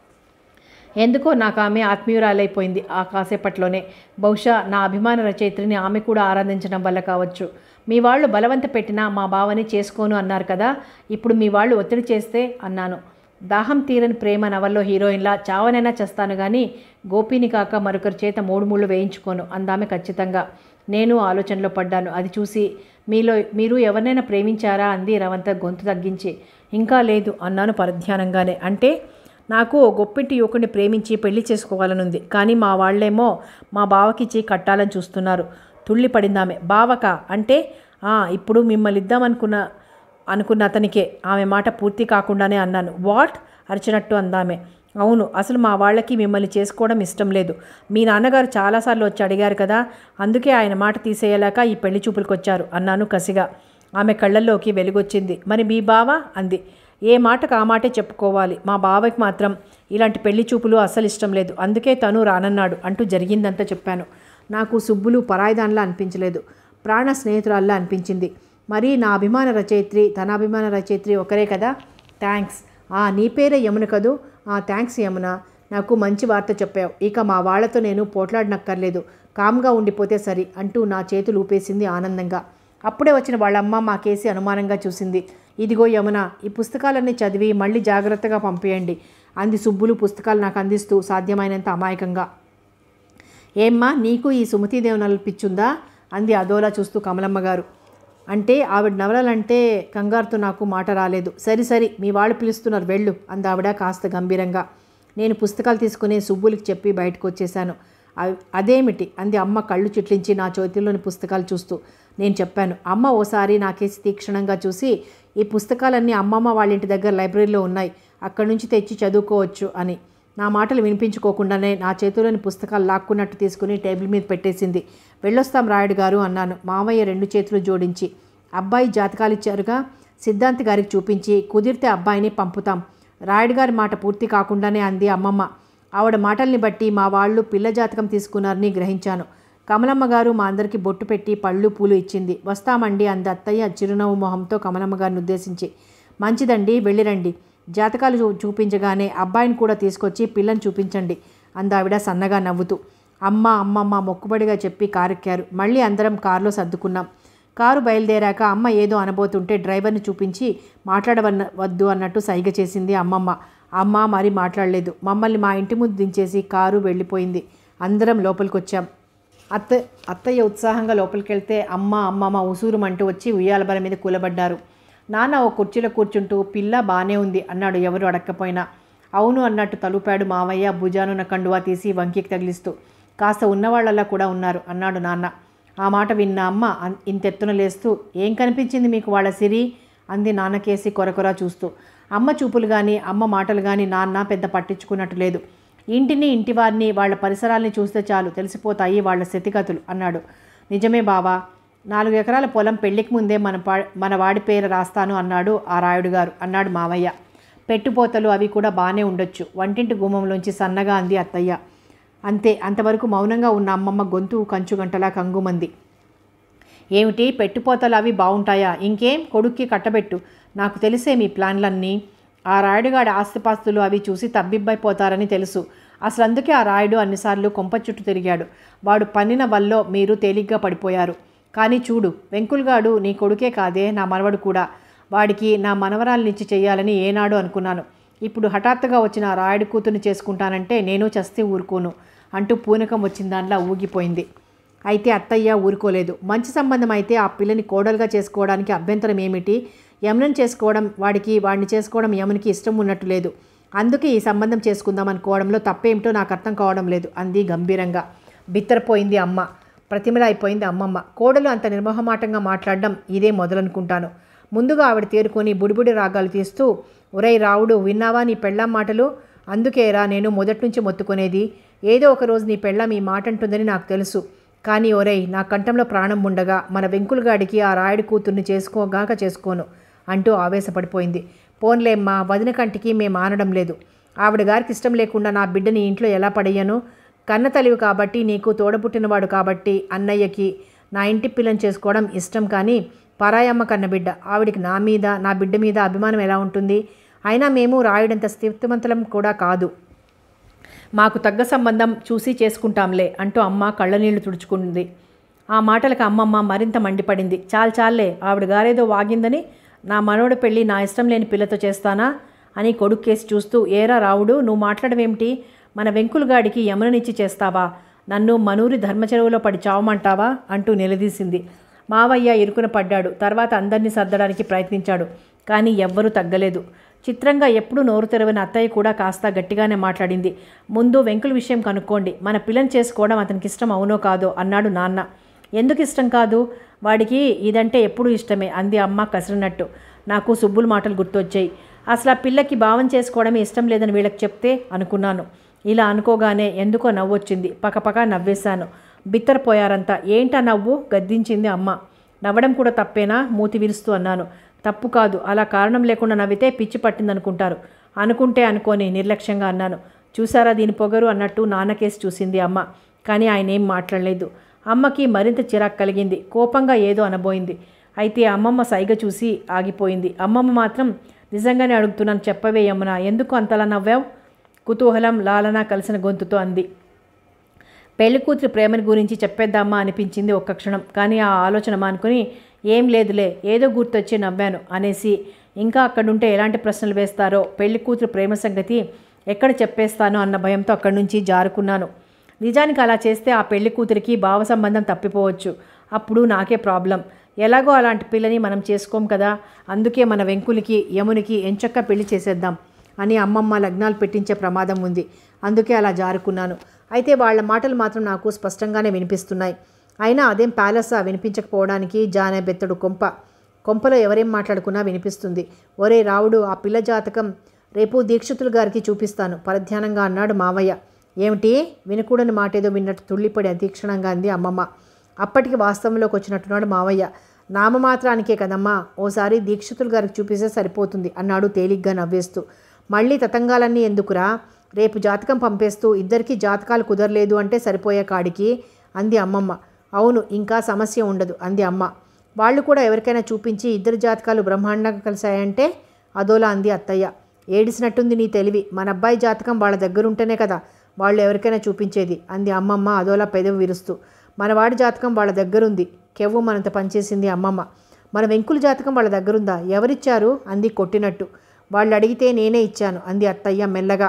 ఎందుకో నాకు ఆమె ఆత్మీయురాలైపోయింది ఆ కాసేపట్లోనే బహుశా నా అభిమాన రచయిత్రిని ఆమె కూడా ఆరాధించడం వల్ల కావచ్చు మీ వాళ్ళు బలవంత పెట్టినా మా బావని చేసుకోను అన్నారు కదా ఇప్పుడు మీ వాళ్ళు ఒత్తిడి చేస్తే అన్నాను దాహం తీరని ప్రేమ నవల్లో హీరోయిన్లా చావనైనా చేస్తాను కానీ గోపిని కాక మరొకరి చేత మూడు మూళ్ళు వేయించుకోను అందామె ఖచ్చితంగా నేను ఆలోచనలో పడ్డాను అది చూసి మీలో మీరు ఎవరినైనా ప్రేమించారా అంది రవంత గొంతు తగ్గించి ఇంకా లేదు అన్నాను పరధ్యానంగానే అంటే నాకు ఓ గొప్పింటి యువకుడిని ప్రేమించి పెళ్లి చేసుకోవాలనుంది కానీ మా వాళ్ళేమో మా బావకిచ్చి కట్టాలని చూస్తున్నారు తుళ్ళి పడిందామె బావక అంటే "ఆ, ఇప్పుడు మిమ్మల్ని ఇద్దామనుకున్న అనుకున్న అతనికే ఆమె మాట పూర్తి కాకుండానే అన్నాను వాట్ అరిచినట్టు అందామె అవును అసలు మా వాళ్ళకి మిమ్మల్ని చేసుకోవడం ఇష్టం లేదు మీ నాన్నగారు చాలాసార్లు వచ్చి అడిగారు కదా అందుకే ఆయన మాట తీసేయలేక ఈ పెళ్లి చూపులకు వచ్చారు అన్నాను కసిగా ఆమె కళ్ళల్లోకి వెలుగొచ్చింది మరి మీ బావ అంది ఏ మాటకు ఆ మాటే చెప్పుకోవాలి మా బావకి మాత్రం ఇలాంటి పెళ్లి చూపులు అస్సలు ఇష్టం లేదు అందుకే తను రానన్నాడు అంటూ జరిగిందంతా చెప్పాను నాకు సుబ్బులు పరాయిదానిలా అనిపించలేదు ప్రాణ స్నేహితురాల్లా అనిపించింది మరి నా అభిమాన రచయిత్రి తన అభిమాన రచయిత్రి ఒకరే కదా థ్యాంక్స్ ఆ నీ పేరే యమున కదూ ఆ థ్యాంక్స్ యమున నాకు మంచి వార్త చెప్పావు ఇక మా వాళ్ళతో నేను పోట్లాడనక్కర్లేదు కామ్గా ఉండిపోతే సరి అంటూ నా చేతులు ఊపేసింది ఆనందంగా అప్పుడే వచ్చిన వాళ్ళమ్మ మా కేసి అనుమానంగా చూసింది ఇదిగో యమున ఈ పుస్తకాలన్నీ చదివి మళ్ళీ జాగ్రత్తగా పంపేయండి అంది సుబ్బులు పుస్తకాలు నాకు అందిస్తూ సాధ్యమైనంత అమాయకంగా ఏమ్మా నీకు ఈ సుమతీదేవి నవల పిచ్చుందా అంది అదోలా చూస్తూ కమలమ్మ గారు అంటే ఆవిడ నవలలంటే కంగారుతో నాకు మాట రాలేదు సరి సరి మీ వాళ్ళు పిలుస్తున్నారు వెళ్ళు అంది ఆవిడ కాస్త గంభీరంగా నేను పుస్తకాలు తీసుకుని సుబ్బులకి చెప్పి బయటకు వచ్చేశాను అ- అదేమిటి అంది అమ్మ కళ్ళు చిట్లించి నా చేతిలోని పుస్తకాలు చూస్తూ నేను చెప్పాను అమ్మ ఓసారి నాకేసి తీక్షణంగా చూసి ఈ పుస్తకాలన్నీ అమ్మమ్మ వాళ్ళ ఇంటి దగ్గర లైబ్రరీలో ఉన్నాయి అక్కడి నుంచి తెచ్చి చదువుకోవచ్చు అని నా మాటలు వినిపించుకోకుండానే నా చేతిలోని పుస్తకాలు లాక్కున్నట్టు తీసుకుని టేబుల్ మీద పెట్టేసింది వెళ్ళొస్తాం రాయుడు గారు అన్నాను మామయ్య రెండు చేతులు జోడించి అబ్బాయి జాతకాలు ఇచ్చారుగా సిద్ధాంత్ గారికి చూపించి కుదిరితే అబ్బాయిని పంపుతాం రాయుడు గారి మాట పూర్తి కాకుండానే అంది అమ్మమ్మ ఆవిడ మాటల్ని బట్టి మా వాళ్ళు పిల్ల జాతకం తీసుకున్నారని గ్రహించాను కమలమ్మ గారు మా అందరికీ బొట్టు పెట్టి పళ్ళు పూలు ఇచ్చింది వస్తామండి అంది అత్తయ్య చిరునవ్వు మొహంతో కమలమ్మ గారిని ఉద్దేశించి మంచిదండి వెళ్ళిరండి జాతకాలు చూ చూపించగానే అబ్బాయిని కూడా తీసుకొచ్చి పిల్లని చూపించండి అందావిడ సన్నగా నవ్వుతూ అమ్మ అమ్మమ్మ మొక్కుబడిగా చెప్పి కారెక్కారు మళ్ళీ అందరం కారులో సర్దుకున్నాం కారు బయలుదేరాక అమ్మ ఏదో అనబోతుంటే డ్రైవర్ని చూపించి మాట్లాడవన్న వద్దు అన్నట్టు సైగ చేసింది అమ్మమ్మ అమ్మ మరి మాట్లాడలేదు మమ్మల్ని మా ఇంటి ముందు దించేసి కారు వెళ్ళిపోయింది అందరం లోపలికి వచ్చాం అత్త అత్తయ్య ఉత్సాహంగా లోపలికి వెళ్తే అమ్మ అమ్మమ్మ ఉసూరుమంటూ వచ్చి ఉయ్యాల బల మీద కూలబడ్డారు నాన్న ఓ కుర్చీలో కూర్చుంటూ పిల్ల బానే ఉంది అన్నాడు ఎవరు అడక్కపోయినా అవును అన్నట్టు తలుపాడు మావయ్య భుజానున్న కండువా తీసి వంకికి తగిలిస్తూ కాస్త ఉన్నవాళ్ళలా కూడా ఉన్నారు అన్నాడు నాన్న ఆ మాట విన్న అమ్మ అన్- ఇంతెత్తున లేస్తూ ఏం కనిపించింది మీకు వాళ్ళ సిరి అంది నాన్నకేసి కొరకొరా చూస్తూ అమ్మ చూపులు కానీ అమ్మ మాటలు కానీ నాన్న పెద్ద పట్టించుకున్నట్టు లేదు ఇంటిని ఇంటివారిని వాళ్ళ పరిసరాల్ని చూస్తే చాలు తెలిసిపోతాయి వాళ్ళ స్థితిగతులు అన్నాడు నిజమే బావా నాలుగు ఎకరాల పొలం పెళ్లికి ముందే మన పా మన వాడి పేరు రాస్తాను అన్నాడు ఆ రాయుడు గారు అన్నాడు మావయ్య పెట్టుపోతలు అవి కూడా బాగానే ఉండొచ్చు వంటింటి గుమ్మంలోంచి సన్నగా అంది అత్తయ్య అంతే అంతవరకు మౌనంగా ఉన్న అమ్మమ్మ గొంతు కంచుగంటలా కంగుమంది ఏమిటి పెట్టుపోతలు అవి బాగుంటాయా ఇంకేం కొడుక్కి కట్టబెట్టు నాకు తెలిసే మీ ప్లాన్లన్నీ ఆ రాయుడుగాడి ఆస్తిపాస్తులు అవి చూసి తబ్బిబ్బైపోతారని తెలుసు అసలు అందుకే ఆ రాయుడు అన్నిసార్లు కొంప చుట్టూ తిరిగాడు వాడు పన్నిన వల్లో మీరు తేలిగ్గా పడిపోయారు కానీ చూడు వెంకుల్గాడు నీ కొడుకే కాదే నా మనవడు కూడా వాడికి నా మనవరాలనిచ్చి చెయ్యాలని ఏనాడు అనుకున్నాను ఇప్పుడు హఠాత్తుగా వచ్చిన ఆ రాయుడు కూతుర్ని చేసుకుంటానంటే నేను చస్తే ఊరుకోను అంటూ పూనకం వచ్చిన దానిలా ఊగిపోయింది అయితే అత్తయ్య ఊరుకోలేదు మంచి సంబంధం అయితే ఆ పిల్లని కోడలుగా చేసుకోవడానికి అభ్యంతరం ఏమిటి యమునని చేసుకోవడం వాడికి వాడిని చేసుకోవడం యమునికి ఇష్టం ఉన్నట్టు లేదు అందుకే ఈ సంబంధం చేసుకుందాం అనుకోవడంలో తప్పేమిటో నాకు అర్థం కావడం లేదు అంది గంభీరంగా బిత్తరపోయింది అమ్మ ప్రతిమల అయిపోయింది అమ్మమ్మ కోడలు అంత నిర్మోహమాటంగా మాట్లాడడం ఇదే మొదలనుకుంటాను ముందుగా ఆవిడ తేరుకొని బుడిబుడి రాగాలు తీస్తూ ఒరేయ్ రావుడు విన్నావా నీ పెళ్ళాం మాటలు అందుకేరా నేను మొదటి నుంచి మొత్తుకునేది ఏదో ఒక రోజు నీ పెళ్ళాం ఈ మాట అంటుందని నాకు తెలుసు కానీ ఒరేయ్ నా కంఠంలో ప్రాణం ఉండగా మన వెంకులగాడికి ఆ రాయుడు కూతుర్ని చేసుకోగాక చేసుకోను అంటూ ఆవేశపడిపోయింది పోన్లేమ్మా వదిన కంటికి మేము ఆనడం లేదు ఆవిడ గారికి ఇష్టం లేకుండా నా బిడ్డని ఇంట్లో ఎలా పడేయను కన్న తల్లివి కాబట్టి నీకు తోడబుట్టినవాడు కాబట్టి అన్నయ్యకి నా ఇంటి పిల్లని చేసుకోవడం ఇష్టం కానీ పరాయమ్మ కన్న బిడ్డ ఆవిడికి నా మీద నా బిడ్డ మీద అభిమానం ఎలా ఉంటుంది అయినా మేము రాయుడంత స్థితిమంతలం కూడా కాదు మాకు తగ్గ సంబంధం చూసి చేసుకుంటాంలే అంటూ అమ్మ కళ్ళనీళ్లు తుడుచుకుంది ఆ మాటలకు అమ్మమ్మ మరింత మండిపడింది చాలు చాలే ఆవిడ గారేదో వాగిందని నా మనవడి పెళ్ళి నా ఇష్టం లేని పిల్లతో చేస్తానా అని కొడుక్కేసి చూస్తూ ఏరా రావుడు నువ్వు మాట్లాడవేమిటి మన వెంకులగాడికి యముననిచ్చి చేస్తావా నన్ను మనూరి ధర్మచెరువులో పడి చావమంటావా అంటూ నిలదీసింది మావయ్య ఇరుకున పడ్డాడు తర్వాత అందరినీ సర్దడానికి ప్రయత్నించాడు కానీ ఎవ్వరూ తగ్గలేదు చిత్రంగా ఎప్పుడూ నోరు తెరవని అత్తయ్య కూడా కాస్త గట్టిగానే మాట్లాడింది ముందు వెంకుల విషయం కనుక్కోండి మన పిల్లని చేసుకోవడం అతనికి ఇష్టం అవునో కాదో అన్నాడు నాన్న ఎందుకు ఇష్టం కాదు వాడికి ఇదంటే ఎప్పుడూ ఇష్టమే అంది అమ్మ కసిరినట్టు నాకు సుబ్బుల మాటలు గుర్తొచ్చాయి అసలు ఆ పిల్లకి భావం చేసుకోవడమే ఇష్టం లేదని వీళ్ళకి చెప్తే అనుకున్నాను ఇలా అనుకోగానే ఎందుకో నవ్వొచ్చింది పకపక నవ్వేశాను బిత్తరపోయారంతా ఏంటా నవ్వు గద్దించింది అమ్మ నవ్వడం కూడా తప్పేనా మూతి విరుస్తూ అన్నాను తప్పు కాదు అలా కారణం లేకుండా నవ్వితే పిచ్చి పట్టిందనుకుంటారు అనుకుంటే అనుకోని నిర్లక్ష్యంగా అన్నాను చూసారా దీని పొగరు అన్నట్టు నాన్నకేసి చూసింది అమ్మ కానీ ఆయన ఏం మాట్లాడలేదు అమ్మకి మరింత చిరాకు కలిగింది కోపంగా ఏదో అనబోయింది అయితే అమ్మమ్మ సైగ చూసి ఆగిపోయింది అమ్మమ్మ మాత్రం నిజంగానే అడుగుతున్నాను చెప్పవే యమున ఎందుకు అంతలా నవ్వావు కుతూహలం లాలన కలిసిన గొంతుతో అంది పెళ్లి కూతురి ప్రేమని గురించి చెప్పేద్దామా అనిపించింది ఒక్క క్షణం కానీ ఆ ఆలోచన మానుకొని ఏం లేదులే ఏదో గుర్తొచ్చి నవ్వాను అనేసి ఇంకా అక్కడుంటే ఎలాంటి ప్రశ్నలు వేస్తారో పెళ్లి కూతురు ప్రేమ సంగతి ఎక్కడ చెప్పేస్తానో అన్న భయంతో అక్కడి నుంచి జారుకున్నాను నిజానికి అలా చేస్తే ఆ పెళ్లి కూతురికి భావ సంబంధం తప్పిపోవచ్చు అప్పుడు నాకే ప్రాబ్లం ఎలాగో అలాంటి పిల్లని మనం చేసుకోం కదా అందుకే మన వెంకులకి యమునికి ఎంచక్క పెళ్లి చేసేద్దాం అని అమ్మమ్మ లగ్నాలు పెట్టించే ప్రమాదం ఉంది అందుకే అలా జారుకున్నాను అయితే వాళ్ళ మాటలు మాత్రం నాకు స్పష్టంగానే వినిపిస్తున్నాయి అయినా అదేం ప్యాలెసా వినిపించకపోవడానికి జానే బెత్తడు కొంప కొంపలో ఎవరేం మాట్లాడుకున్నా వినిపిస్తుంది ఒరే రావుడు ఆ పిల్ల జాతకం రేపు దీక్షితులు గారికి చూపిస్తాను పరధ్యానంగా అన్నాడు మావయ్య ఏమిటి వినకూడని మాట ఏదో విన్నట్టు తుళ్ళిపడి అతీక్షణంగా అంది అమ్మమ్మ అప్పటికి వాస్తవంలోకి వచ్చినట్టున్నాడు మావయ్య నామమాత్రానికే కదమ్మా ఓసారి దీక్షితులు గారికి చూపిస్తే సరిపోతుంది అన్నాడు తేలిగ్గా నవ్వేస్తూ మళ్ళీ తతంగాలన్నీ ఎందుకురా రేపు జాతకం పంపేస్తూ ఇద్దరికీ జాతకాలు కుదరలేదు అంటే సరిపోయే కాడికి అంది అమ్మమ్మ అవును ఇంకా సమస్య ఉండదు అంది అమ్మ వాళ్ళు కూడా ఎవరికైనా చూపించి ఇద్దరు జాతకాలు బ్రహ్మాండంగా కలిశాయంటే అదోలా అంది అత్తయ్య ఏడిసినట్టుంది నీ తెలివి మన అబ్బాయి జాతకం వాళ్ళ దగ్గర ఉంటేనే కదా వాళ్ళు ఎవరికైనా చూపించేది అంది అమ్మమ్మ అదోలా పెదవి విరుస్తూ మనవాడి జాతకం వాళ్ళ దగ్గరుంది కెవ్వు మనంత పనిచేసింది అమ్మమ్మ మన వెంకుల జాతకం వాళ్ళ దగ్గరుందా ఎవరిచ్చారు అంది కొట్టినట్టు వాళ్ళు అడిగితే నేనే ఇచ్చాను అంది అత్తయ్య మెల్లగా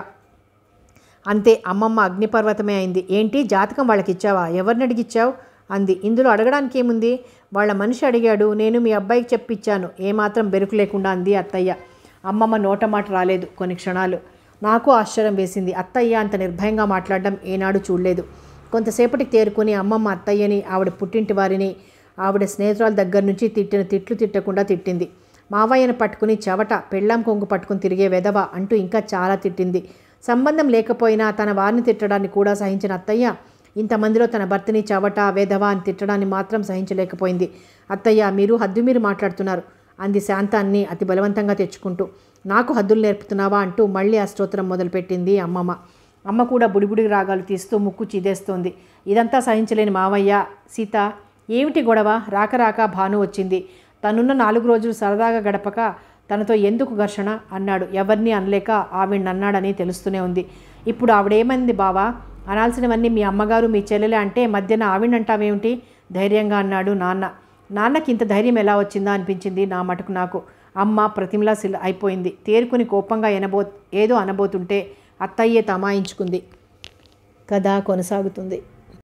అంతే అమ్మమ్మ అగ్నిపర్వతమే అయింది ఏంటి జాతకం వాళ్ళకి ఇచ్చావా ఎవరిని అడిగిచ్చావు అంది ఇందులో అడగడానికి ఏముంది వాళ్ళ మనిషి అడిగాడు నేను మీ అబ్బాయికి చెప్పిచ్చాను ఏమాత్రం బెరుకు లేకుండా అంది అత్తయ్య అమ్మమ్మ నోట మాట రాలేదు కొన్ని క్షణాలు నాకు ఆశ్చర్యం వేసింది అత్తయ్య అంత నిర్భయంగా మాట్లాడడం ఏనాడు చూడలేదు కొంతసేపటికి తేరుకుని అమ్మమ్మ అత్తయ్యని ఆవిడ పుట్టింటి వారిని ఆవిడ స్నేహితురాల దగ్గర నుంచి తిట్టిన తిట్లు తిట్టకుండా తిట్టింది మావయ్యను పట్టుకుని చెవట పెళ్ళాం కొంగు పట్టుకుని తిరిగే వెధవ అంటూ ఇంకా చాలా తిట్టింది సంబంధం లేకపోయినా తన వారిని తిట్టడాన్ని కూడా సహించిన అత్తయ్య ఇంతమందిలో తన భర్తని చవట వెధవ అని తిట్టడాన్ని మాత్రం సహించలేకపోయింది అత్తయ్య మీరు హద్దు మీరు మాట్లాడుతున్నారు అంది శాంతాన్ని అతి బలవంతంగా తెచ్చుకుంటూ నాకు హద్దులు నేర్పుతున్నావా అంటూ మళ్ళీ ఆ స్తోత్రం మొదలుపెట్టింది అమ్మమ్మ అమ్మ కూడా బుడిబుడి రాగాలు తీస్తూ ముక్కు చీదేస్తోంది ఇదంతా సహించలేని మావయ్య సీత ఏమిటి గొడవ రాక రాక భాను వచ్చింది తనున్న నాలుగు రోజులు సరదాగా గడపక తనతో ఎందుకు ఘర్షణ అన్నాడు ఎవరిని అనలేక ఆవిడ అన్నాడని తెలుస్తూనే ఉంది ఇప్పుడు ఆవిడేమైంది బావా అనాల్సినవన్నీ మీ అమ్మగారు మీ చెల్లెలే అంటే మధ్యన ఆవిడంటావేమిటి ధైర్యంగా అన్నాడు నాన్న నాన్నకి ఇంత ధైర్యం ఎలా వచ్చిందా అనిపించింది నా మటుకు నాకు అమ్మ ప్రతిమలా సిల్ అయిపోయింది తేరుకుని కోపంగా ఎనబో ఏదో అనబోతుంటే అత్తయ్యే తమాయించుకుంది కథ కొనసాగుతుంది